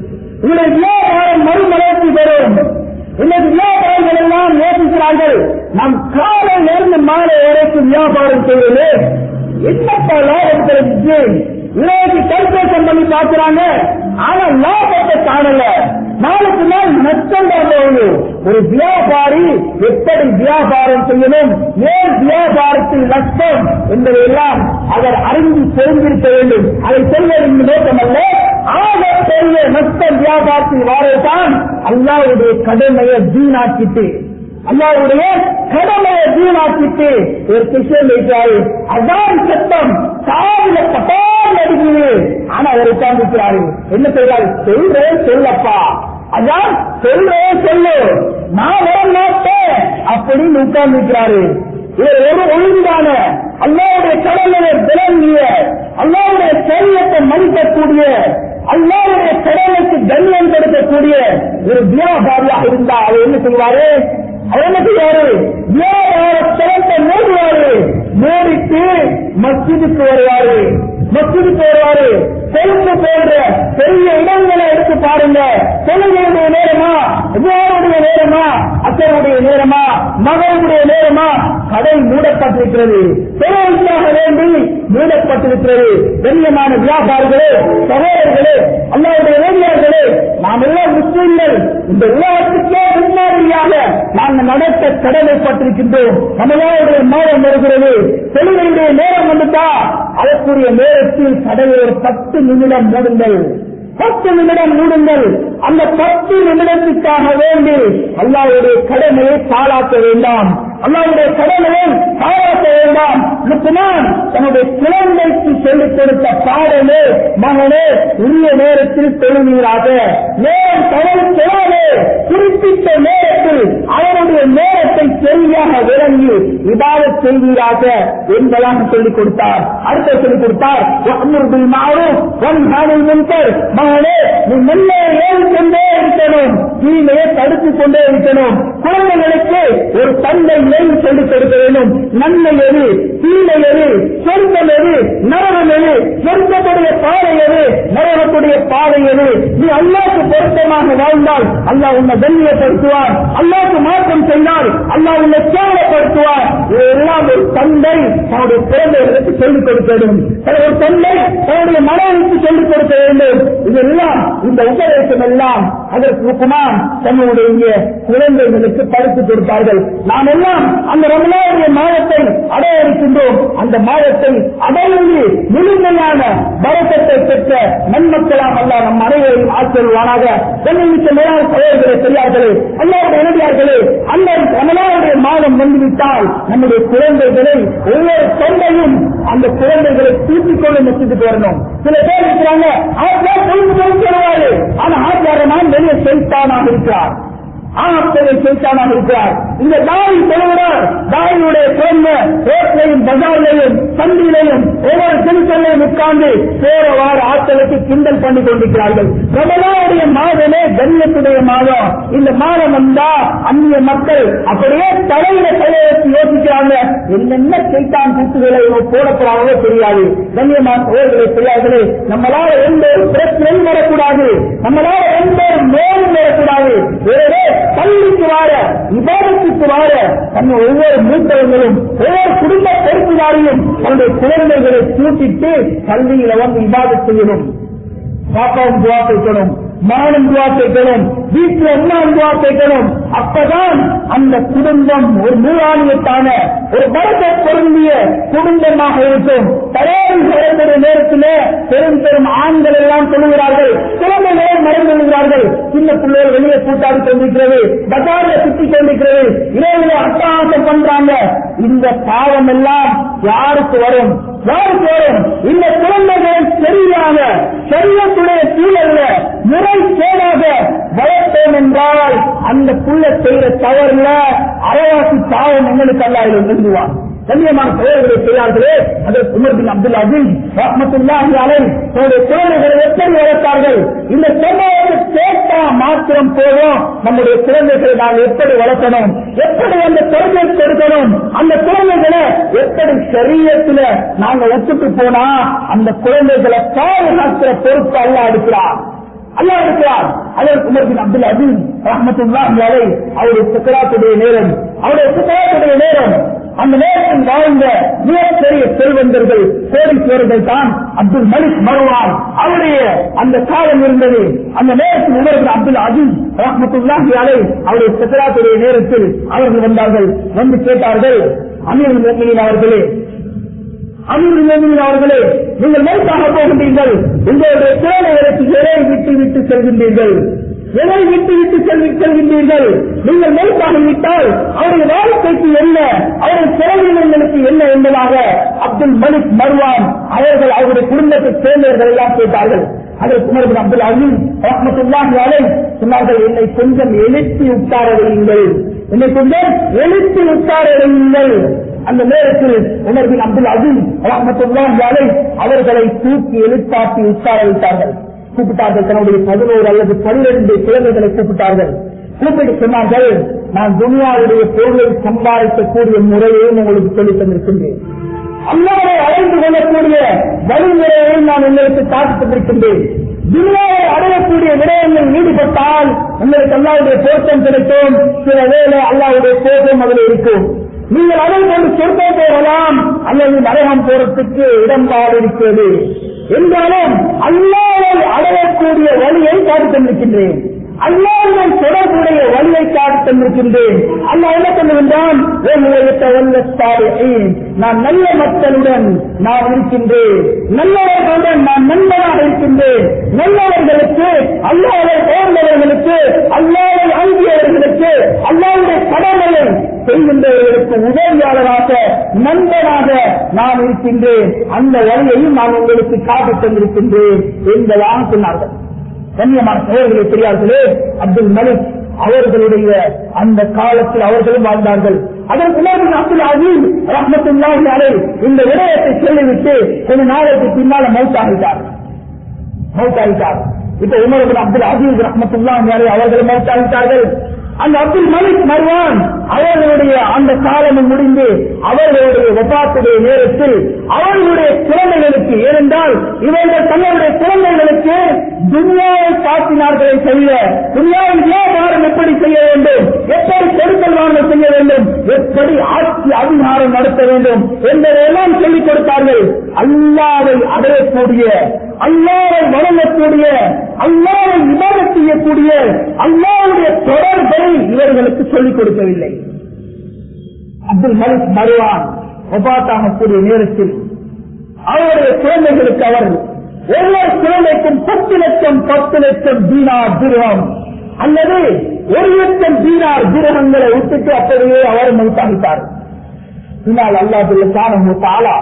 உங்களுடைய வியாபாரம் மறுமலர்ச்சி பெறும் இன்னைக்கு வியாபாரிகள் எல்லாம் யோசிக்கிறார்கள் நாம் காலையில இருந்து மாலை வரைக்கும் வியாபாரம் செய்வது என்னப்பா லாபம் கிடைச்சிச்சு இன்றைக்கு கல்குலேஷன் பண்ணி பார்க்கிறாங்க ஆனா லாபத்தை காணல நாளுக்கு நாள் நஷ்டம் தான் போகுது ஒரு வியாபாரி எப்படி வியாபாரம் செய்யணும் ஏன் வியாபாரத்தில் நஷ்டம் என்பதையெல்லாம் அவர் அறிந்து தெரிந்திருக்க வேண்டும் அதை சொல்வதன் நோக்கமல்ல ஆக பெரிய நஷ்டம் வியாபாரத்தில் வாரதான் அல்லாவுடைய கடமையை வீணாக்கிட்டு அல்லாவுடைய கடமையை வீணாக்கிட்டு ஒரு கிருஷ்ணன் வைத்தாரு அதான் சத்தம் காவில பட்டால் அடிக்குது ஆனா அவர் உட்கார்ந்துக்கிறாரு என்ன செய்யறாரு சொல்றேன் சொல்லப்பா அதான் சொல்றேன் சொல்லு நான் வர மாட்டேன் அப்படின்னு உட்கார்ந்துக்கிறாரு இவர் ஒரு ஒழுங்கான அல்லாவுடைய கடமையை விளங்கிய அல்லாவுடைய சரியத்தை மதிக்கக்கூடிய அல்லாவுடைய கடமைக்கு கண்ணியம் கொடுக்கக்கூடிய ஒரு வியாபாரியாக இருந்தா அவர் என்ன செய்வாரு அவர் என்ன செய்வாரு வியாபார தளத்தை மூடுவாரு மூடிட்டு மஸ்ஜிதுக்கு வருவாரு மஸ்ஜிதுக்கு வருவாரு கொழும்பு போன்ற பெரிய இடங்களை எடுத்து பாருங்க தொழுகையுடைய நேரமா விவாருடைய நேரமா அக்கருடைய நேரமா மகளுடைய நேரமா கடை மூடப்பட்டிருக்கிறது தொழிலுக்காக வேண்டி மூடப்பட்டிருக்கிறது கண்ணியமான வியாபாரிகளே சகோதரர்களே அல்லாவுடைய வேதியார்களே நாம் எல்லாம் முஸ்லீம்கள் இந்த உலகத்துக்கே முன்மாதிரியாக நாங்கள் நடத்த கடமைப்பட்டிருக்கின்றோம் நம்மளுடைய மாதம் வருகிறது தொழுகையுடைய நேரம் வந்துட்டா அதற்குரிய நேரத்தில் கடையை ஒரு பத்து நிமிடம் மூடுங்கள் பத்து நிமிடம் மூடுங்கள் அந்த பத்து நிமிடத்துக்காக வேண்டி அல்லாவுடைய கடமையை பாழாக்க வேண்டாம் அல்லாவுடைய கடமையை பாழாக்க வேண்டாம் லுக்குமான் தன்னுடைய குழந்தைக்கு சொல்லிக் கொடுத்த பாடலே மகனே உரிய நேரத்தில் தொழுவீராக நேரம் தவறு சொல்லாதே குறிப்பிட்ட நேரத்தில் அவருடைய நேரத்தை சரியாக விளங்கி விவாதம் செய்வீராக என்பதாக சொல்லிக் கொடுத்தார் அடுத்த சொல்லிக் கொடுத்தார் அமர்பில் மாறும் ஒன் ஹானில் முன்கர் மகனே நீ மெல்ல ஏறிக்கொண்டே இருக்கணும் தீமையை தடுத்துக் கொண்டே இருக்கணும் குழந்தைகளுக்கு ஒரு தந்தை ஏன் சொல்லிக் கொடுக்க வேண்டும் நன்மை எது தீமை எது சொர்க்கம் எது நரகம் எது சொர்க்கத்துடைய பாதை எது நரகத்துடைய பாதை எது நீ அல்லாக்கு பொருத்தமாக வாழ்ந்தால் அல்லாஹ் உன்னை கண்ணியப்படுத்துவார் அல்லாக்கு மாற்றம் செய்தால் அல்லாஹ் உன்னை கேவலப்படுத்துவார் இதெல்லாம் ஒரு தந்தை தன்னுடைய குழந்தைகளுக்கு சொல்லிக் கொடுக்க வேண்டும் ஒரு தந்தை தன்னுடைய மனைவிக்கு சொல்லிக் கொடுக்க வேண்டும் இதெல்லாம் இந்த உபதேசம் எல்லாம் அதற்கு குமான் தன்னுடைய குழந்தைகளுக்கு படித்து கொடுத்தார்கள் நாம் எல்லாம் அந்த ரமலாவுடைய மாதத்தை அடைய இருக்கின்றோம் அந்த மாதத்தை அடைந்து முழுமையான பரத்தத்தை பெற்ற நன்மக்களாம் அல்ல நம் அனைவரையும் ஆட்செல்வானாக தென்னிமிக்க மேலான சகோதரர்களே பெரியார்களே அல்லாவுடைய இணையார்களே அந்த ரமலாவுடைய மாதம் வந்துவிட்டால் நம்முடைய குழந்தைகளை ஒவ்வொரு தொண்டையும் அந்த குழந்தைகளை தூக்கிக் கொண்டு மெச்சுட்டு வரணும் சில பேர் இருக்கிறாங்க ஆட்சியார் கொழுந்து கொண்டு வருவாரு ஆனா ஆட்சியார நான் வெளியே செலுத்தானாக இருக்கிறார் ஆணப்பதை செய்தானாக இருக்கிறார் இந்த தாய் சொல்லுகிறார் தாயுடைய குழந்தை ரோட்லையும் பஜார்லையும் சந்திலையும் ஒவ்வொரு சிறுசல்லையும் உட்கார்ந்து சேர வார ஆட்களுக்கு கிண்டல் பண்ணி கொண்டிருக்கிறார்கள் ரமலாவுடைய மாதமே கண்ணியத்துடைய மாதம் இந்த மாதம் வந்தா அந்நிய மக்கள் அப்படியே தலையில தலையெடுத்து யோசிக்கிறாங்க என்னென்ன செய்தான் கூட்டுகளை போடப்படாதோ தெரியாது கண்ணியமான சோழர்களை தெரியாதே நம்மளால எந்த ஒரு பிரச்சனையும் வரக்கூடாது நம்மளால எந்த ஒரு நோயும் வரக்கூடாது வேறே பள்ளிக்கு வார விவாதத்துக்கு வார நம்ம ஒவ்வொரு மூத்தவர்களும் ஒவ்வொரு குடும்ப பொறுப்புதாரியும் தன்னுடைய குழந்தைகளை கூட்டிட்டு பள்ளியில வந்து விவாதம் செய்யணும் பாப்பாவும் துவா கேட்கணும் மகனும் துவா கேட்கணும் வீட்டுல அம்மாவும் துவா கேட்கணும் அப்பதான் அந்த குடும்பம் ஒரு நூறாணியத்தான ஒரு மரத்தை பொருந்திய குடும்பமாக இருக்கும் தயாரி செய்யக்கூடிய நேரத்தில் பெரும் பெரும் ஆண்கள் எல்லாம் சொல்லுகிறார்கள் குழந்தைகளை மறந்து கொள்கிறார்கள் சின்ன பிள்ளைகள் வெளியே கூட்டாடி கொண்டிருக்கிறது பஜார்ல சுத்தி கொண்டிருக்கிறது இரவுல அட்டகாசம் பண்றாங்க இந்த பாவம் எல்லாம் யாருக்கு வரும் யாருக்கு வரும் இந்த குழந்தைகள் சரியாக சரியத்துடைய சூழல்ல முறை சேராக வளர்த்தோம் என்றால் அந்த புள்ள செய்யற தவறுல அரைவாசி பாவம் எங்களுக்கு அல்லாஹ் எழுந்துவான் கண்ணியமான பெயர்களை செய்யார்களே அதற்கு உமர் பின் அப்துல் அசீஸ் ரஹமத்துல்லாஹி அலை தன்னுடைய குழந்தைகளை எப்படி வளர்த்தார்கள் இந்த சம்பவத்தை கேட்டா மாத்திரம் போதும் நம்முடைய குழந்தைகளை நாம் எப்படி வளர்க்கணும் எப்படி அந்த குழந்தை கொடுக்கணும் அந்த குழந்தைகளை எப்படி சரீரத்துல நாங்க ஒத்துட்டு போனா அந்த குழந்தைகளை பாதுகாக்கிற பொறுப்பு அல்ல எடுக்கிறார் அல்லாஹ் இருக்கிறார் அதற்கு உமர் பின் அப்துல் அசீஸ் ரஹமத்துல்லாஹி அலைஹி அவருடைய சுக்கராத்துடைய நேரம் அவருடைய சுக்கராத்துடைய நேரம் அந்த நேரத்தில் வாழ்ந்த மிகப்பெரிய செல்வந்தர்கள் கோடீஸ்வரர்கள் தான் அப்துல் மலிக் மருவான் அவருடைய அந்த காலம் இருந்தது அந்த நேரத்தில் உமர் பின் அப்துல் அசீஸ் ரஹமத்துல்லாஹி அலைஹி அவருடைய சுக்கராத்துடைய நேரத்தில் அவர்கள் வந்தார்கள் வந்து கேட்டார்கள் அமீர் மோமினின் அவர்களே அமீர் மோமினின் அவர்களே நீங்கள் மௌத்தாக போகின்றீர்கள் உங்களுடைய குழந்தைகளுக்கு எதை விட்டு விட்டு செல்கின்றீர்கள் எதை விட்டு விட்டு செல்வி செல்கின்றீர்கள் நீங்கள் மௌத்தாக விட்டால் அவருடைய வாழ்க்கைக்கு என்ன அவருடைய செலவினங்களுக்கு என்ன என்பதாக அப்துல் மலிக் மர்வான் அவர்கள் அவருடைய குடும்பத்தை சேர்ந்தவர்கள் எல்லாம் கேட்டார்கள் அதற்கு உமர் பின் அப்துல் அசீஸ் ரஹ்மத்துல்லாஹி அலைஹி சொன்னார்கள் என்னை கொஞ்சம் எழுப்பி உட்கார வையுங்கள் என்னை கொஞ்சம் எழுப்பி உட்கார வையுங்கள் அந்த நேரத்தில் உமர் பின் அப்துல் அசீஸ் ரஹ்மத்துல்லாஹி அலைஹி அவர்களை தூக்கி எழுப்பாட்டி உட்கார வைத்தார்கள் கூப்பிட்டார்கள் தன்னுடைய பதினோரு அல்லது பன்னிரண்டு குழந்தைகளை கூப்பிட்டார்கள் கூப்பிட்டு சொன்னார்கள் நான் துனியாவுடைய பொருளை சம்பாதிக்கக்கூடிய முறையையும் உங்களுக்கு சொல்லித் தந்திருக்கின்றேன் அல்லாவை அடைந்து கொள்ளக்கூடிய வழிமுறையை நான் உங்களுக்கு காட்டித் தந்திருக்கின்றேன் துனியாவை அடையக்கூடிய விடயங்கள் ஈடுபட்டால் உங்களுக்கு அல்லாவுடைய போட்டம் கிடைக்கும் சில வேலை அல்லாவுடைய கோபம் அதில் இருக்கும் நீங்கள் அதை கொண்டு சொர்க்கம் போகலாம் அல்லது நரகம் போறதுக்கு இடம்பாடு இருக்கிறது என்றாலும் அல்லாவை அடையக்கூடிய வழியை காட்டி தந்திருக்கின்றேன் அல்லாவுடன் தொடர்புடைய வழியை காட்டி தந்திருக்கின்றேன் அல்லா என்ன பண்ணுகின்றான் நான் நல்ல மக்களுடன் நான் இருக்கின்றேன் நல்லவர்களுடன் நான் நண்பனாக இருக்கின்றேன் நல்லவர்களுக்கு அல்லாவை போர்ந்தவர்களுக்கு அல்லாவை அங்கியவர்களுக்கு அல்லாவுடைய கடமையை செய்கின்றவர்களுக்கு உதவியாளராக நண்பனாக நான் இருக்கின்றேன் அந்த வழியையும் நான் உங்களுக்கு காட்டித் தந்திருக்கின்றேன் என்பதாக சொன்னார்கள் கண்ணியமான பெயர்களை பெரியார்களே அப்துல் மலிக் அவர்களுடைய அந்த காலத்தில் அவர்களும் வாழ்ந்தார்கள் அதற்கு உமர் அப்துல் அசீஸ் ரஹமத்துல்லாஹி அலை இந்த விடயத்தை சொல்லிவிட்டு கொஞ்ச நாளைக்கு பின்னால மௌத்தாகிட்டார் மௌத்தாகிட்டார் இப்ப உமர் அப்துல் அசீஸ் ரஹமத்துல்லாஹி அலை அவர்கள் மௌத்தாகிட்டார்கள் அந்த அப்துல் மலிக் மர்வான் அவர்களுடைய அந்த காலமும் முடிந்து அவர்களுடைய வபாத்துடைய நேரத்தில் அவர்களுடைய குழந்தைகளுக்கு ஏனென்றால் இவர்கள் தங்களுடைய குழந்தைகளுக்கு துன்யாவை காட்டினார்களே செய்ய துன்யாவில் வியாபாரம் எப்படி செய்ய வேண்டும் எப்படி கொடுக்கல் வாங்கல் செய்ய வேண்டும் எப்படி ஆட்சி அதிகாரம் நடத்த வேண்டும் என்பதையெல்லாம் சொல்லிக் கொடுத்தார்கள் அல்லாவை அடையக்கூடிய அல்லாவை வணங்கக்கூடிய அல்லாவை விவாதம் செய்யக்கூடிய அல்லாவுடைய தொடர்பை இவர்களுக்கு சொல்லிக் கொடுக்கவில்லை அப்துல் மலிக் மருவான் ஒபாத்தாகக்கூடிய நேரத்தில் அவருடைய குழந்தைகளுக்கு அவர் ஒவ்வொரு குழந்தைக்கும் பத்து லட்சம் பத்து லட்சம் தீனார் திருகம் அல்லது ஒரு லட்சம் தீனார் திருகங்களை விட்டுட்டு அப்படியே அவர் மௌத்தாகித்தார் பின்னால் அல்லாஹுல்ல காண தாலா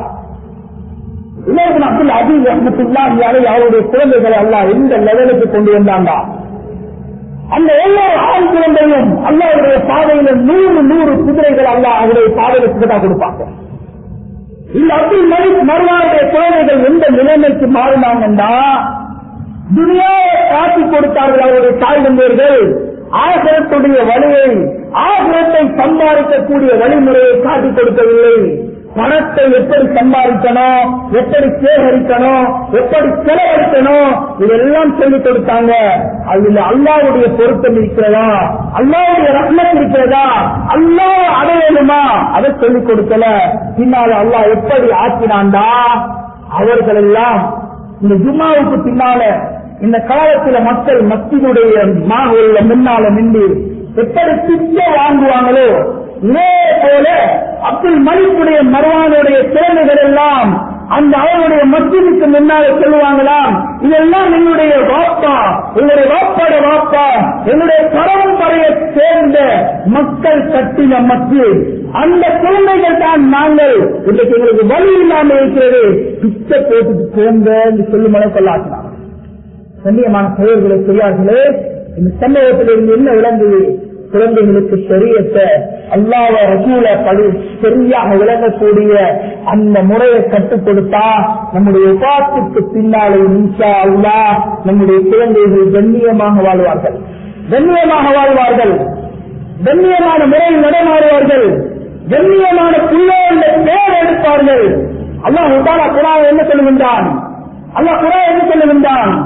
இளையவன் அப்துல் அஜீஸ் ரஹமத்துல்லாஹி அலை அவருடைய குழந்தைகளை அல்லாஹ் எந்த லெவலுக்கு கொண்டு வந்தாண்டா அந்த ஒவ்வொரு ஆண் குழந்தையும் அல்லாவுடைய பாதையில நூறு நூறு குதிரைகள் அல்லாஹ் அவருடைய பாதையில சிறதா கொடுப்பாங்க இந்த அப்துல் மலிக் மறுவாருடைய குழந்தைகள் எந்த நிலைமைக்கு மாறினாங்கன்னா துனியாவை காட்டி கொடுத்தார்கள் அவருடைய தாய் தந்தையர்கள் ஆசிரத்துடைய வழியை ஆசிரத்தை சம்பாதிக்கக்கூடிய வழிமுறையை காட்டிக் கொடுக்கவில்லை பணத்தை எப்படி சம்பாதிக்கணும் எப்படி சேகரிக்கணும் எப்படி செலவழிக்கணும் இதெல்லாம் சொல்லிக் கொடுத்தாங்க அதுல அல்லாவுடைய பொருத்தம் இருக்கிறதா அல்லாவுடைய ரத்னம் இருக்கிறதா அல்லாஹ் அடையணுமா அதை சொல்லிக் கொடுக்கல பின்னால அல்லாஹ் எப்படி ஆக்கினாண்டா அவர்கள் எல்லாம் இந்த ஜும்மாவுக்கு பின்னால இந்த காலத்துல மக்கள் மத்தியுடைய மாவுள்ள முன்னால நின்று எப்படி பிச்சை வாங்குவாங்களோ இதே போல அப்துல் மலிக்குடைய மருவானுடைய திறமைகள் எல்லாம் அந்த அவருடைய மத்தியதுக்கு முன்னால சொல்லுவாங்களாம் இதெல்லாம் என்னுடைய வாப்பா என்னுடைய வாப்பாட வாப்பா என்னுடைய பரம்பரையை சேர்ந்த மக்கள் கட்டின மக்கள் அந்த குழந்தைகள் தான் நாங்கள் இன்றைக்கு எங்களுக்கு வழி இல்லாம இருக்கிறது பிச்சை போட்டுட்டு போங்க என்று சொல்லும் அளவு கொள்ளாக்கலாம் கண்ணியமான பெயர்களை செய்யார்களே இந்த சம்பவத்தில் இருந்து என்ன விளங்குது குழந்தைகளுக்கு தெரியத்த அல்லாவ ரசூல படி சரியாக விளங்கக்கூடிய அந்த முறையை கற்றுக் கொடுத்தா நம்முடைய உபாத்துக்கு பின்னாலே இன்ஷா அல்லா நம்முடைய குழந்தைகள் கண்ணியமாக வாழ்வார்கள் கண்ணியமாக வாழ்வார்கள் கண்ணியமான முறையில் நடமாடுவார்கள் கண்ணியமான பிள்ளைகள் பேர் எடுப்பார்கள் அல்லாஹ் உதார குரான் என்ன சொல்லுகின்றான் அல்லாஹ் குரான் என்ன சொல்லுகின்றான்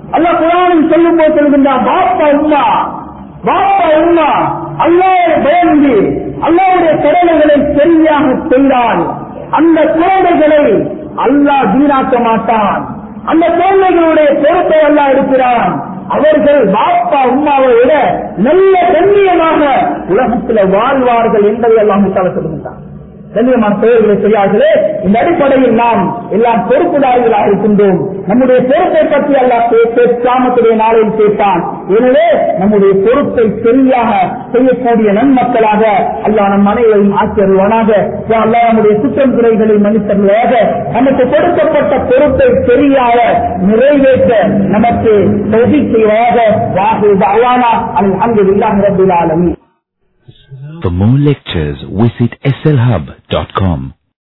அல்லாஹ் குரானில் சொல்லும் போது சொல்கின்றான் பாப்பா உம்மா பாப்பா உம்மா அல்லாஹ்வை பயந்து அல்லாஹ்வுடைய கடமைகளை சரியாக செய்தால் அந்த குழந்தைகளை அல்லாஹ் வீணாக்க மாட்டான் அந்த குழந்தைகளுடைய பொறுப்பை அல்லாஹ் எடுக்கிறான் அவர்கள் பாப்பா உம்மாவை விட நல்ல கண்ணியமாக உலகத்தில் வாழ்வார்கள் என்பதை எல்லாம் சொல்லுகின்றான் கண்ணியமான பெயர்களை செய்யார்களே இந்த அடிப்படையில் நாம் எல்லாம் பொறுப்புதாரிகளாக இருக்கின்றோம் நம்முடைய பொறுப்பை பற்றி அல்லாஹ் கிராமத்துடைய நாளில் கேட்டான் எனவே நம்முடைய பொறுப்பை சரியாக செய்யக்கூடிய நன்மக்களாக அல்லாஹ் நம் அனைவரையும் ஆக்கியருவானாக அல்லாஹ் நம்முடைய குற்றம் குறைகளை மன்னித்தருவாக நமக்கு கொடுக்கப்பட்ட பொறுப்பை சரியாக நிறைவேற்ற நமக்கு தொகுதி செய்வதாக வாகு அவானா அல்ஹம்துலில்லாஹி ரப்பில் ஆலமீன் For more lectures, visit slhub.com.